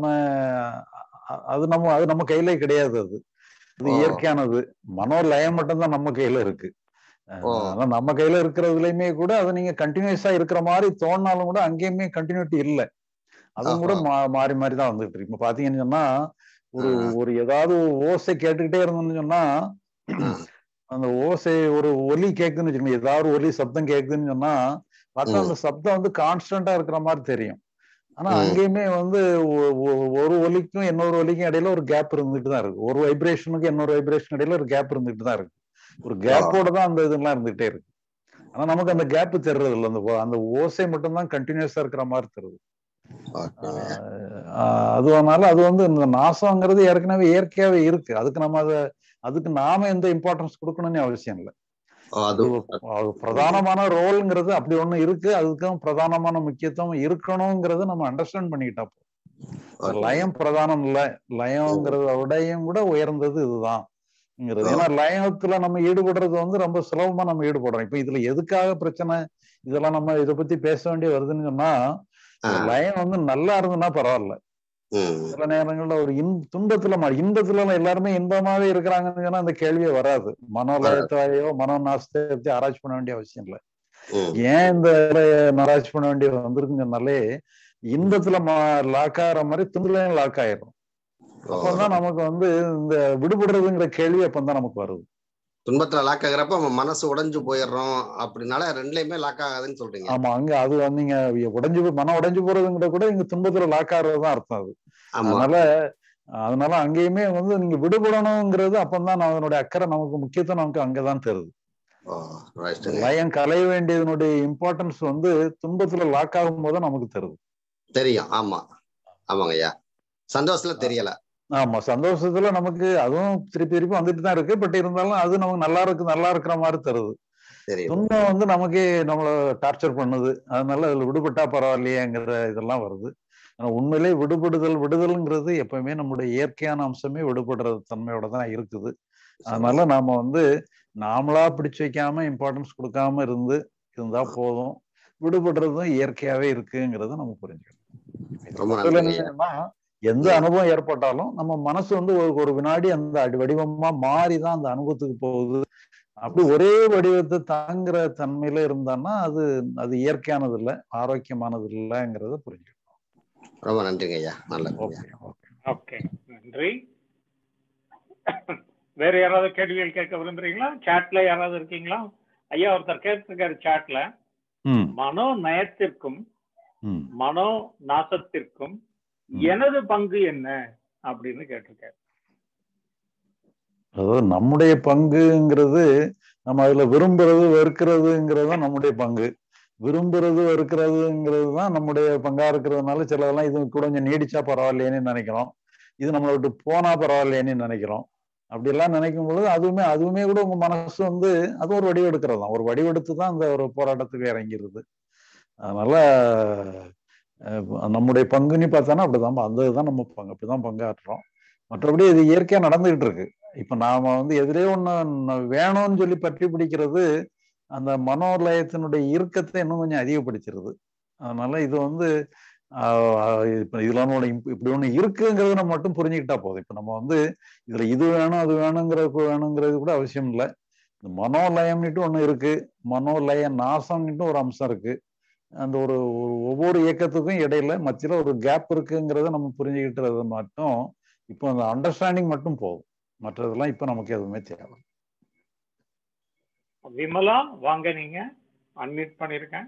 அ- அது நம்ம அது நம்ம கையில கிடையாது அது அது ஓ. இயற்கையானது மனோ லயம் மட்டும்தான் நம்ம கையில இருக்கு அஹ் ஓ. ஆனா நம்ம கையில இருக்கிறதுலயுமே கூட அது நீங்க கண்டினியூஸா இருக்கிற மாதிரி தோணினாலும் கூட அங்கேயுமே கண்டினியூட்டி இல்லை அதுவும் கூட ஆஹா. மா- மாறி மாறி தான் வந்துட்டு இருக்கு இப்ப பாத்தீங்கன்னு சொன்னா ஒரு ஆ. ஒரு ஏதாவது ஒரு ஓசை கேட்டுக்கிட்டே இருந்தோம்னு சொன்னா ஆ. அந்த ஓசை ஒரு ஒலி கேக்குதுன்னு வச்சுக்கோங்க ஏதாவது ஒரு ஒலி சப்தம் கேக்குதுன்னு சொன்னா பார்த்தா ம். அந்த சப்தம் வந்து கான்ஸ்டன்டா இருக்கிற மாதிரி தெரியும் ஆனா ம். அங்கேயுமே வந்து ஒ- ஒ- ஒரு ஒலிக்கும் இன்னொரு ஒலிக்கும் இடையில ஒரு கேப் இருந்துட்டு தான் இருக்கு ஒரு வைப்ரேஷனுக்கு இன்னொரு வைப்ரேஷன் இடையில ஒரு கேப் இருந்துட்டு தான் இருக்கு ஒரு கேப்போட தான் அந்த இதெல்லாம் இருந்துகிட்டே இருக்கு ஆனா நமக்கு அந்த கேப் தெரியறது இல்லை அந்த ஓ- அந்த ஓசை மட்டும்தான் கண்டினியூஸா இருக்கிற மாதிரி தெரியுது ஓகேங்க ஐயா. ஆஹ் அது அதனால அது வந்து இந்த நாசம்ங்கிறது ஏற்கனவே இயற்கையாவே இருக்கு அதுக்கு நம்ம அதை அதுக்கு நாம எந்த இம்பார்ட்டன்ஸ் கொடுக்கணும்னு அவசியம் இல்லை ஓ, அது அது ஒரு- அது பிரதானமான ரோல்ங்கிறது அப்படி ஒண்ணு இருக்கு அதுக்கும் பிரதானமான முக்கியத்துவம் இருக்கணுங்கிறத நம்ம அண்டர்ஸ்டாண்ட் பண்ணிக்கிட்டா போதும். ஓகே. லயம் பிரதானம் இல்ல லயம்ங்கிறத விடையும் கூட உயர்ந்தது இதுதான் ங்கிறது. ஏன்னா லயத்துல நம்ம ஈடுபடுறது வந்து ரொம்ப சுலபமா நம்ம ஈடுபடுறோம் இப்ப இதுல எதுக்காக பிரச்சனை இதெல்லாம் நம்ம இதை பத்தி பேச வேண்டிய வருதுன்னு சொன்னா ஆ. லயம் வந்து நல்லா இருந்ததுன்னா பரவாயில்ல ம். சில நேரங்கள்ல ஒரு இன் துன்பத்துல மா- இன்பத்துல எல்லாம் எல்லாருமே இன்பமாவே இருக்கிறாங்கன்னு சொன்னா அந்த கேள்வியே வராது மனோலயத்தையோ மனோ நாசத்தை பத்தி ஆராய்ச்சி பண்ண வேண்டிய அவசியம் இல்லை ம். ஏன் இந்த ஆராய்ச்சி பண்ண வேண்டிய வந்திருக்குன்னு சொன்னாலே இன்பத்துல லாக் ஆகிற மாதிரி துன்பலையும் லாக் ஆயிரும் ஓ. அப்பதான் நமக்கு வந்து இந்த விடுபடுறதுங்கிற கேள்வி அப்பதான் நமக்கு வருது துன்பத்துல லாக் ஆகுறப்ப நம்ம மனசு உடைஞ்சு போயிடுறோம் அப்படினால ரெண்டுலயுமே லாக் ஆகாதுன்னு சொல்றீங்க ஆமா அங்க அது வந்து நீங்க உடைஞ்சு போ- மனம் உடைஞ்சு போறதுங்கிற கூட இங்க துன்பத்துல லாக் ஆகுறதுதான் அர்த்தம் அது ஆமா அதனால அதனால அங்கேயுமே வந்து நீங்க விடுபடணுங்கிறது அப்பந்தான் அதனுடைய அக்கறை நமக்கு முக்கியத்துவம் நமக்கு அங்கதான் தெரியுது ஓ ரைட்டுங்க லயம் கலைய வேண்டியதனுடைய இம்பார்ட்டன்ஸ் வந்து துன்பத்துல லாக் ஆகும் போது நமக்கு தெரியுது தெரியும் ஆமா ஆமாங்க ஐயா சந்தோஷத்துல தெரியல ஆமா சந்தோஷத்துல நமக்கு அதுவும் திருப்பி திருப்பி வந்துட்டு தான் இருக்கு பட் இருந்தாலும் அது நமக்கு நல்லா இருக்கு நல்லா இருக்கிற மாதிரி தருது தெரியும் துன்பம் வந்து நமக்கே நம்மள டார்ச்சர் பண்ணுது அதனால அதுல விடுபட்டா பரவாயில்லையேங்கிற இதெல்லாம் வருது ஆனா உண்மையிலே விடுபடுதல் விடுதல்ங்கிறது எப்பவுமே நம்முடைய இயற்கையான அம்சமே விடுபடுறது தன்மையோட தான் இருக்குது அதனால நாம வந்து நாமளா பிடிச்சு வைக்காம இம்பார்ட்டன்ஸ் கொடுக்காம இருந்து இருந்தா போதும் விடுபடுறதும் இயற்கையாவே இருக்குங்கிறத நம்ம புரிஞ்சுக்கணும் ரொம்ப இதுல நன்றிங்க ஐயா என்னன்னா எந்த அனுபவம் ஏற்பட்டாலும் நம்ம மனசு வந்து ஒரு ஒரு வினாடி அந்த அடி வடிவமா மாறிதான் அந்த அனுபவத்துக்கு போகுது அப்படி ஒரே வடிவத்தை தாங்குற தன்மையில இருந்தான்னா அது அது இயற்கையானது இல்லை ஆரோக்கியமானது இல்லைங்கிறத புரிஞ்சுக்கணும் ரொம்ப நன்றிங்க ஐயா நல்லது ஐயா ஓகே ஓகே ஓகே நன்றி வேற யாராவது கேள்விகள் கேட்க விரும்புறீங்களா சாட்ல யாராவது இருக்கீங்களா ஐயா ஒருத்தர் கேட்டிருக்காரு சாட்ல ம் மனோ நயத்திற்கும் ம் மனோ நாசத்திற்கும் ம். எனது பங்கு என்ன அப்படின்னு கேட்டிருக்காரு அதாவது நம்முடைய பங்குங்கிறது நம்ம அதுல விரும்புறது வெறுக்கிறதுங்கிறது தான் நம்முடைய பங்கு விரும்புறது வெறுக்கிறதுங்கிறது தான் நம்முடைய பங்கா இருக்கிறதுனால சிலதெல்லாம் இது கூட கொஞ்சம் நீடிச்சா பரவாயில்லையேன்னு நினைக்கிறோம் இது நம்மளை விட்டு போனா பரவாயில்லையேன்னு நினைக்கிறோம் அப்படியெல்லாம் நினைக்கும் பொழுது அதுவுமே அதுவுமே கூட உங்க மனசு வந்து அது ஒரு வடிவெடுக்கிறது தான் ஒரு வடிவெடுத்து தான் அந்த ஒரு போராட்டத்துக்கு இறங்கிருது அதனால அஹ், நம்முடைய பங்குன்னு பார்த்தோன்னா அப்படிதான் அந்த இதுதான் நம்ம பங்கு அப்படிதான் பங்காற்றுறோம் மற்றபடி இது இயற்கையா நடந்துகிட்டு இருக்கு இப்ப நாம வந்து எதிரே ஒண்ணு வேணும்னு சொல்லி பற்றி பிடிக்கிறது அந்த மனோலயத்தினுடைய இறுக்கத்தை இன்னும் கொஞ்சம் அதிகப்படுத்திடுது அதனால இது வந்து ஆஹ் ஆஹ் இப்ப இதுல ஒண்ணு இப்ப இப்படி ஒண்ணு இருக்குங்கிறத நம்ம மட்டும் புரிஞ்சுக்கிட்டா போதும் இப்ப நம்ம வந்து இதுல இது வேணும் அது வேணுங்கிறது வேணுங்கிறது கூட அவசியம் இல்லை இந்த மனோலயம்னுட்டு ஒண்ணு இருக்கு மனோலய நாசம்னுட்டு ஒரு அம்சம் இருக்கு அந்த ஒரு ஒரு ஒவ்வொரு இயக்கத்துக்கும் இடையில மத்தியில ஒரு கேப் இருக்குங்கிறத நம்ம புரிஞ்சுக்கிட்டுறது மட்டும் இப்போ அந்த அண்டர்ஸ்டாண்டிங் மட்டும் போதும் மற்றதெல்லாம் இப்ப நமக்கு எதுவுமே தேவை விமலா வாங்க நீங்க அன்மியூட் பண்ணிருக்கேன்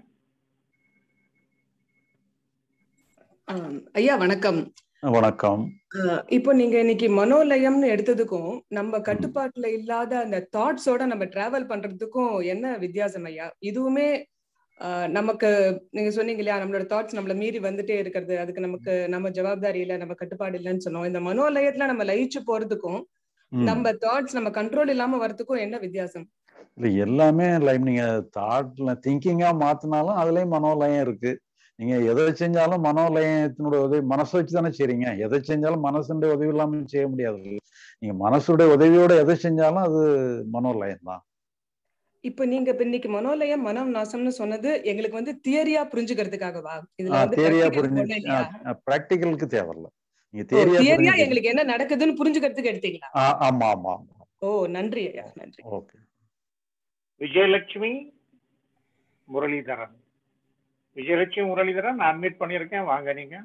ஆம், ஐயா வணக்கம் வணக்கம் அஹ் இப்போ நீங்க இன்னைக்கு மனோலயம்னு எடுத்ததுக்கும் நம்ம கட்டுப்பாட்டுல இல்லாத அந்த தாட்ஸோட நம்ம டிராவல் பண்றதுக்கும் என்ன வித்தியாசம் ஐயா இதுவுமே ஆஹ் நமக்கு நீங்க சொன்னீங்க இல்லையா நம்மளோட தாட்ஸ் நம்மள மீறி வந்துட்டே இருக்கிறது அதுக்கு நமக்கு நம்ம ஜவாப்தாரி இல்ல நம்ம கட்டுப்பாடு இல்லைன்னு சொன்னோம் இந்த மனோலயத்துல நம்ம லயிச்சு போறதுக்கும் ம். நம்ம தாட்ஸ் நம்ம கண்ட்ரோல் இல்லாம வரதுக்கும் என்ன வித்தியாசம் இல்ல எல்லாமே லைக் நீங்க தாட்ல திங்கிங்கா மாத்தினாலும் அதுலயும் மனோலயம் இருக்கு நீங்க எதை செஞ்சாலும் மனோலயத்தினுடைய உதவி மனசை வச்சு தானே செய்றீங்க எதை செஞ்சாலும் மனசுடைய உதவி இல்லாம செய்ய முடியாது நீங்க மனசுடைய உதவியோட எதை செஞ்சாலும் அது மனோலயம் தான் இப்ப நீங்க இப்ப இன்னைக்கு மனோலயம் மனம் நாசம்னு சொன்னது எங்களுக்கு வந்து தியரியா புரிஞ்சுக்கிறதுக்காகவா இதுல வந்து தேரியா practical புரிஞ்சு ஒண்ணும் இல்லையா ப்ராக்டிக்கலுக்கு தேவையில்ல நீங்க ஓ தேரியா தியரியா புரிஞ்சு எங்களுக்கு என்ன நடக்குதுன்னு புரிஞ்சுக்கிறதுக்கு எடுத்தீங்களா ஆமா ஆமா ஆமா ஓ நன்றி ஐயா நன்றி ஓகே விஜயலட்சுமி முரளிதரன் விஜயலட்சுமி முரளிதரன் நான் அட்மிட் பண்ணியிருக்கேன் வாங்க நீங்க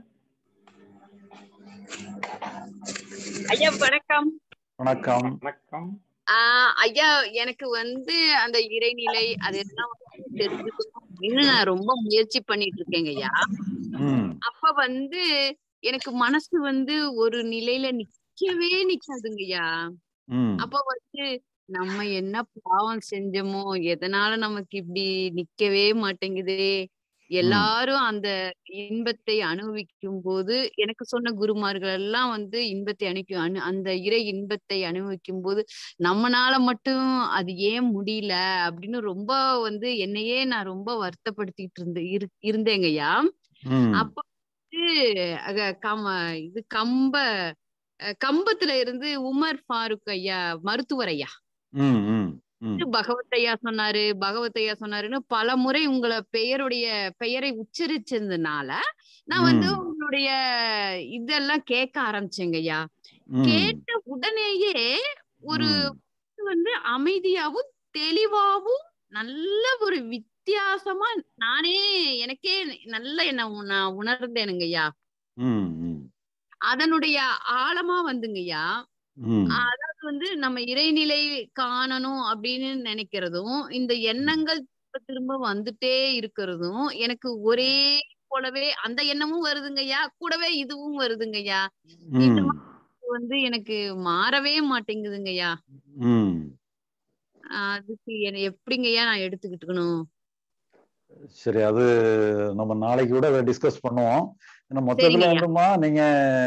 ஐயா வணக்கம் வணக்கம் வணக்கம் ஆஹ் ஐயா எனக்கு வந்து அந்த இறைநிலை அதெல்லாம் வந்து தெரிஞ்சுக்கணும் அப்படின்னு நான் ரொம்ப முயற்சி பண்ணிட்டு இருக்கேங்க ஐயா ம் அப்ப வந்து எனக்கு மனசு வந்து ஒரு நிலையில நிக்கவே நிக்காதுங்கய்யா ம் அப்ப வந்து நம்ம என்ன பாவம் செஞ்சோமோ எதனால நமக்கு இப்படி நிக்கவே மாட்டேங்குதே எல்லாரும் அந்த இன்பத்தை அனுபவிக்கும் போது எனக்கு சொன்ன குருமார்கள் எல்லாம் வந்து இன்பத்தை அனுப்பி அனு அந்த இறை இன்பத்தை அனுபவிக்கும் போது நம்மனால மட்டும் அது ஏன் முடியல அப்படின்னு ரொம்ப வந்து என்னையே நான் ரொம்ப வருத்தப்படுத்திட்டு இருந்த இரு இருந்தேங்கய்யா ம் அப்ப வந்து அக கம இது கம்ப அஹ் கம்பத்துல இருந்து உமர் ஃபாரூக் ஐயா மருத்துவர் ஐயா ம் ம் ம் பகவத் ஐயா சொன்னாரு பகவத் ஐயா சொன்னாருன்னு பல முறை உங்களை பெயருடைய பெயரை உச்சரிச்சதுனால நான் வந்து ம் உங்களுடைய இதெல்லாம் கேட்க ஆரம்பிச்சேங்க ஐயா ம் கேட்ட உடனேயே ஒரு ம் வந்து அமைதியாவும் தெளிவாவும் நல்ல ஒரு வித்தியாசமா நானே எனக்கே நல்ல என்ன உ- நான் உணர்ந்தேனுங்க ஐயா ம் ம் அதனுடைய ஆழமா வந்துங்கய்யா ம் அதாவது வந்து நம்ம இறைநிலை காணணும் அப்படின்னு நினைக்கிறதும் இந்த எண்ணங்கள் திரும்ப திரும்ப வந்துட்டே இருக்கிறதும் எனக்கு ஒரே போலவே அந்த எண்ணமும் வருதுங்கய்யா கூடவே இதுவும் வருதுங்கய்யா இந்த ம் மாதிரி வந்து எனக்கு மாறவே மாட்டேங்குதுங்கய்யா ம் அதுக்கு என்ன எப்படிங்கய்யா நான் எடுத்துக்கிட்டுக்கணும் சரி அது நம்ம நாளைக்கு கூட டிஸ்கஸ் பண்ணுவோம் ஏன்னா மொத்தத்துல சரிங்கய்யா வந்துமா நீங்க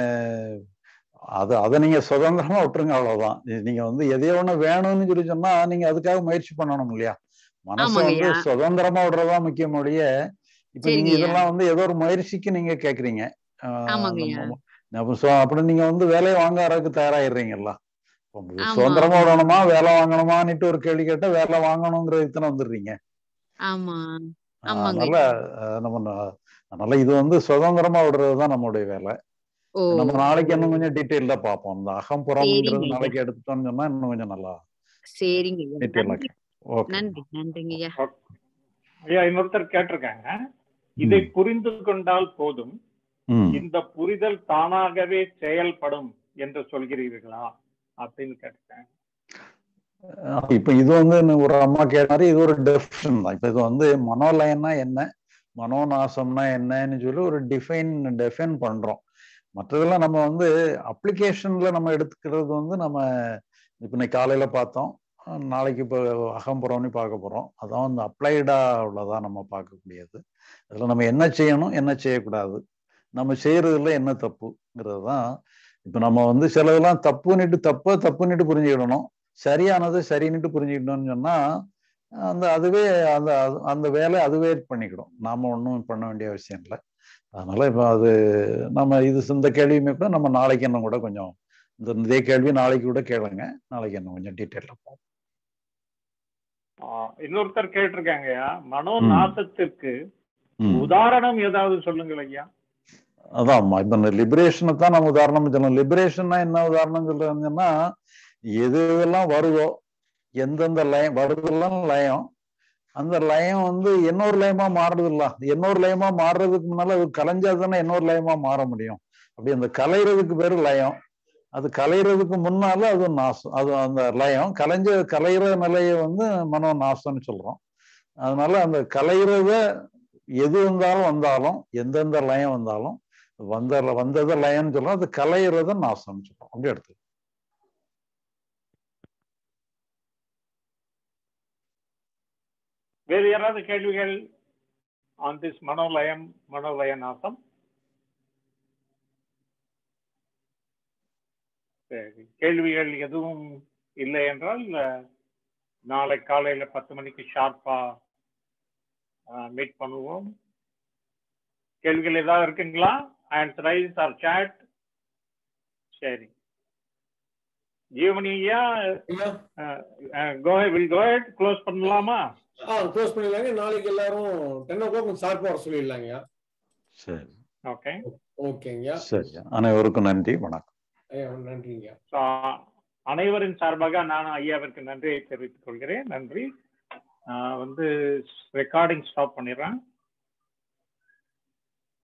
அது அதை நீங்க சுதந்திரமா விட்டுருங்க அவ்வளவுதான் நீ- நீங்க வந்து எதையோ ஒண்ணு வேணும்னு சொல்லி சொன்னா நீங்க அதுக்காக முயற்சி பண்ணணும் இல்லையா மனசை வந்து ஆமாங்கய்யா சுதந்திரமா விடுறதா முக்கியம் ஒழிய இப்ப நீங்க சரிங்கய்யா இதெல்லாம் வந்து ஏதோ ஒரு முயற்சிக்கு நீங்க கேக்குறீங்க ஆஹ் ஆமாங்கய்யா நம்ம நம்ம சு- அப்படி நீங்க வந்து வேலையை வாங்குறதுக்கு தயாராயிடுறீங்கல்ல இப்ப உங்களுக்கு ஆமா சுதந்திரமா ஆமா விடணுமா வேலை வாங்கணுமான்னுட்டு ஒரு கேள்வி கேட்டா வேலை வாங்கணுங்கிற இதுதானே வந்துடுறீங்க ஆமா ஆஹ் ஆமாங்க அதனால அஹ் நம்ம ந- அதனால இது வந்து சுதந்திரமா விடுறது தான் நம்மளுடைய வேலை ஓ நம்ம நாளைக்கு இன்னும் கொஞ்சம் டீட்டெயில்டா பார்ப்போம் இந்த அகம்புறம்ங்கிறது சரிங்க ஐயா நாளைக்கு எடுத்துட்டோம்னு சொன்னா இன்னும் கொஞ்சம் நல்லா சரிங்க ஐயா டீட்டெயிலா நன்றி ஓகே நன்றி நன்றிங்க ஐயா ஐயா இன்னொருத்தர் கேட்டிருக்காங்க இதை ம் புரிந்து கொண்டால் போதும் ம் இந்த புரிதல் தானாகவே செயல்படும் என்று சொல்கிறீர்களா அப்படின்னு கேட்டேன் அஹ் இப்ப இது வந்து இன்னும் ஒரு அம்மா கேட்ட மாதிரி இது ஒரு டெஃபிஷன் தான் இப்ப இது வந்து மனோலயம்னா என்ன மனோநாசம்னா என்னன்னு சொல்லி ஒரு டிஃபைன் டெஃபைன் பண்றோம் மற்றதெல்லாம் நம்ம வந்து அப்ளிகேஷன்ல நம்ம எடுத்துக்கிறது வந்து நம்ம இப்ப இன்னைக்கு காலையில பார்த்தோம் அஹ் நாளைக்கு இப்போ அகம்புறம்னு பார்க்க போறோம் அதான் வந்து அப்ளைடா உள்ளதா நம்ம பார்க்கக்கூடியது அதுல நம்ம என்ன செய்யணும் என்ன செய்யக்கூடாது நம்ம செய்யறதுல என்ன தப்புங்கிறது தான் இப்ப நம்ம வந்து சிலதெல்லாம் தப்புன்னுட்டு தப்ப தப்புன்னுட்டு புரிஞ்சுக்கிடணும் சரியானது சரின்னுட்டு புரிஞ்சுக்கிட்டோம்னு சொன்னா அந்த அதுவே அந்த அது- அந்த வேலை அதுவே பண்ணிக்கிடும் நாம ஒன்றும் பண்ண வேண்டிய அவசியம் இல்லை அதனால இப்போ அது நம்ம இது இந்த கேள்வியுமே கூட நம்ம நாளைக்கு இன்னும் கூட கொஞ்சம் இந்த இதே கேள்வி நாளைக்கு கூட கேளுங்க நாளைக்கு இன்னும் கொஞ்சம் டீட்டெயிலாக பார்ப்போம் ஆஹ் இன்னொருத்தர் கேட்டிருக்காங்கய்யா மனோ ம். நாசத்திற்கு ம். உதாரணம் ஏதாவது சொல்லுங்கள் ஐயா அதான் இப்ப இந்த லிபரேஷனை தான் நம்ம உதாரணம் சொல்லலாம் லிபரேஷன்னா என்ன உதாரணம் சொல்றதுன்னா எது எதெல்லாம் வருதோ எந்தெந்த லயம் வருதெல்லாம் லயம் அந்த லயம் வந்து இன்னொரு லயமா மாறுறது இல்ல இன்னொரு லயமா மாறுறதுக்கு முன்னால அது கலைஞ்சா தானே இன்னொரு லயமா மாற முடியும் அப்படி அந்த கலைறதுக்கு பேரு லயம் அது கலைறதுக்கு முன்னால அது நாசம் அது அந்த லயம் கலைஞ்ச கலைகிற நிலையை வந்து மனோ நாசம்னு சொல்றோம் அதனால அந்த கலைகிறத எது வந்தாலும் வந்தாலும் எந்தெந்த லயம் வந்தாலும் வந்த வந்ததை லயம்னு சொல்றோம் அது கலையிறத நாசம்னு சொல்றோம் அப்படி எடுத்து வேறு யாராவது கேள்விகள் on this Manolayam, Manolayanatham? சரி கேள்விகள் எதுவும் இல்லை என்றால் அஹ், நாளை காலையில பத்து மணிக்கு ஷார்ப்பா மீட் பண்ணுவோம் கேள்விகள் ஏதாவது இருக்குங்களா அண்ட் ரைஸ் ஆர் சாட் சரி ஜீவனி ஐயா கோ வில் கோ க்ளோஸ் பண்ணலாமா ஆ க்ளோஸ் பண்ணிடலாங்க நாளைக்கு எல்லாரும் டென் ஓ கிளாக் ஷார்ப்பாக வர சொல்லிடலாங்கய்யா சரி ஓகே ஓகேங்கய்யா சரி அனைவருக்கும் நன்றி வணக்கம் ஐயா நன்றிங்க So, அனைவரின் சார்பாக நான் ஐயாவிற்கு நன்றியை தெரிவித்துக் கொள்கிறேன் நன்றி ஆஹ் வந்து ரெக்கார்டிங் ஸ்டாப் பண்ணிடுறேன்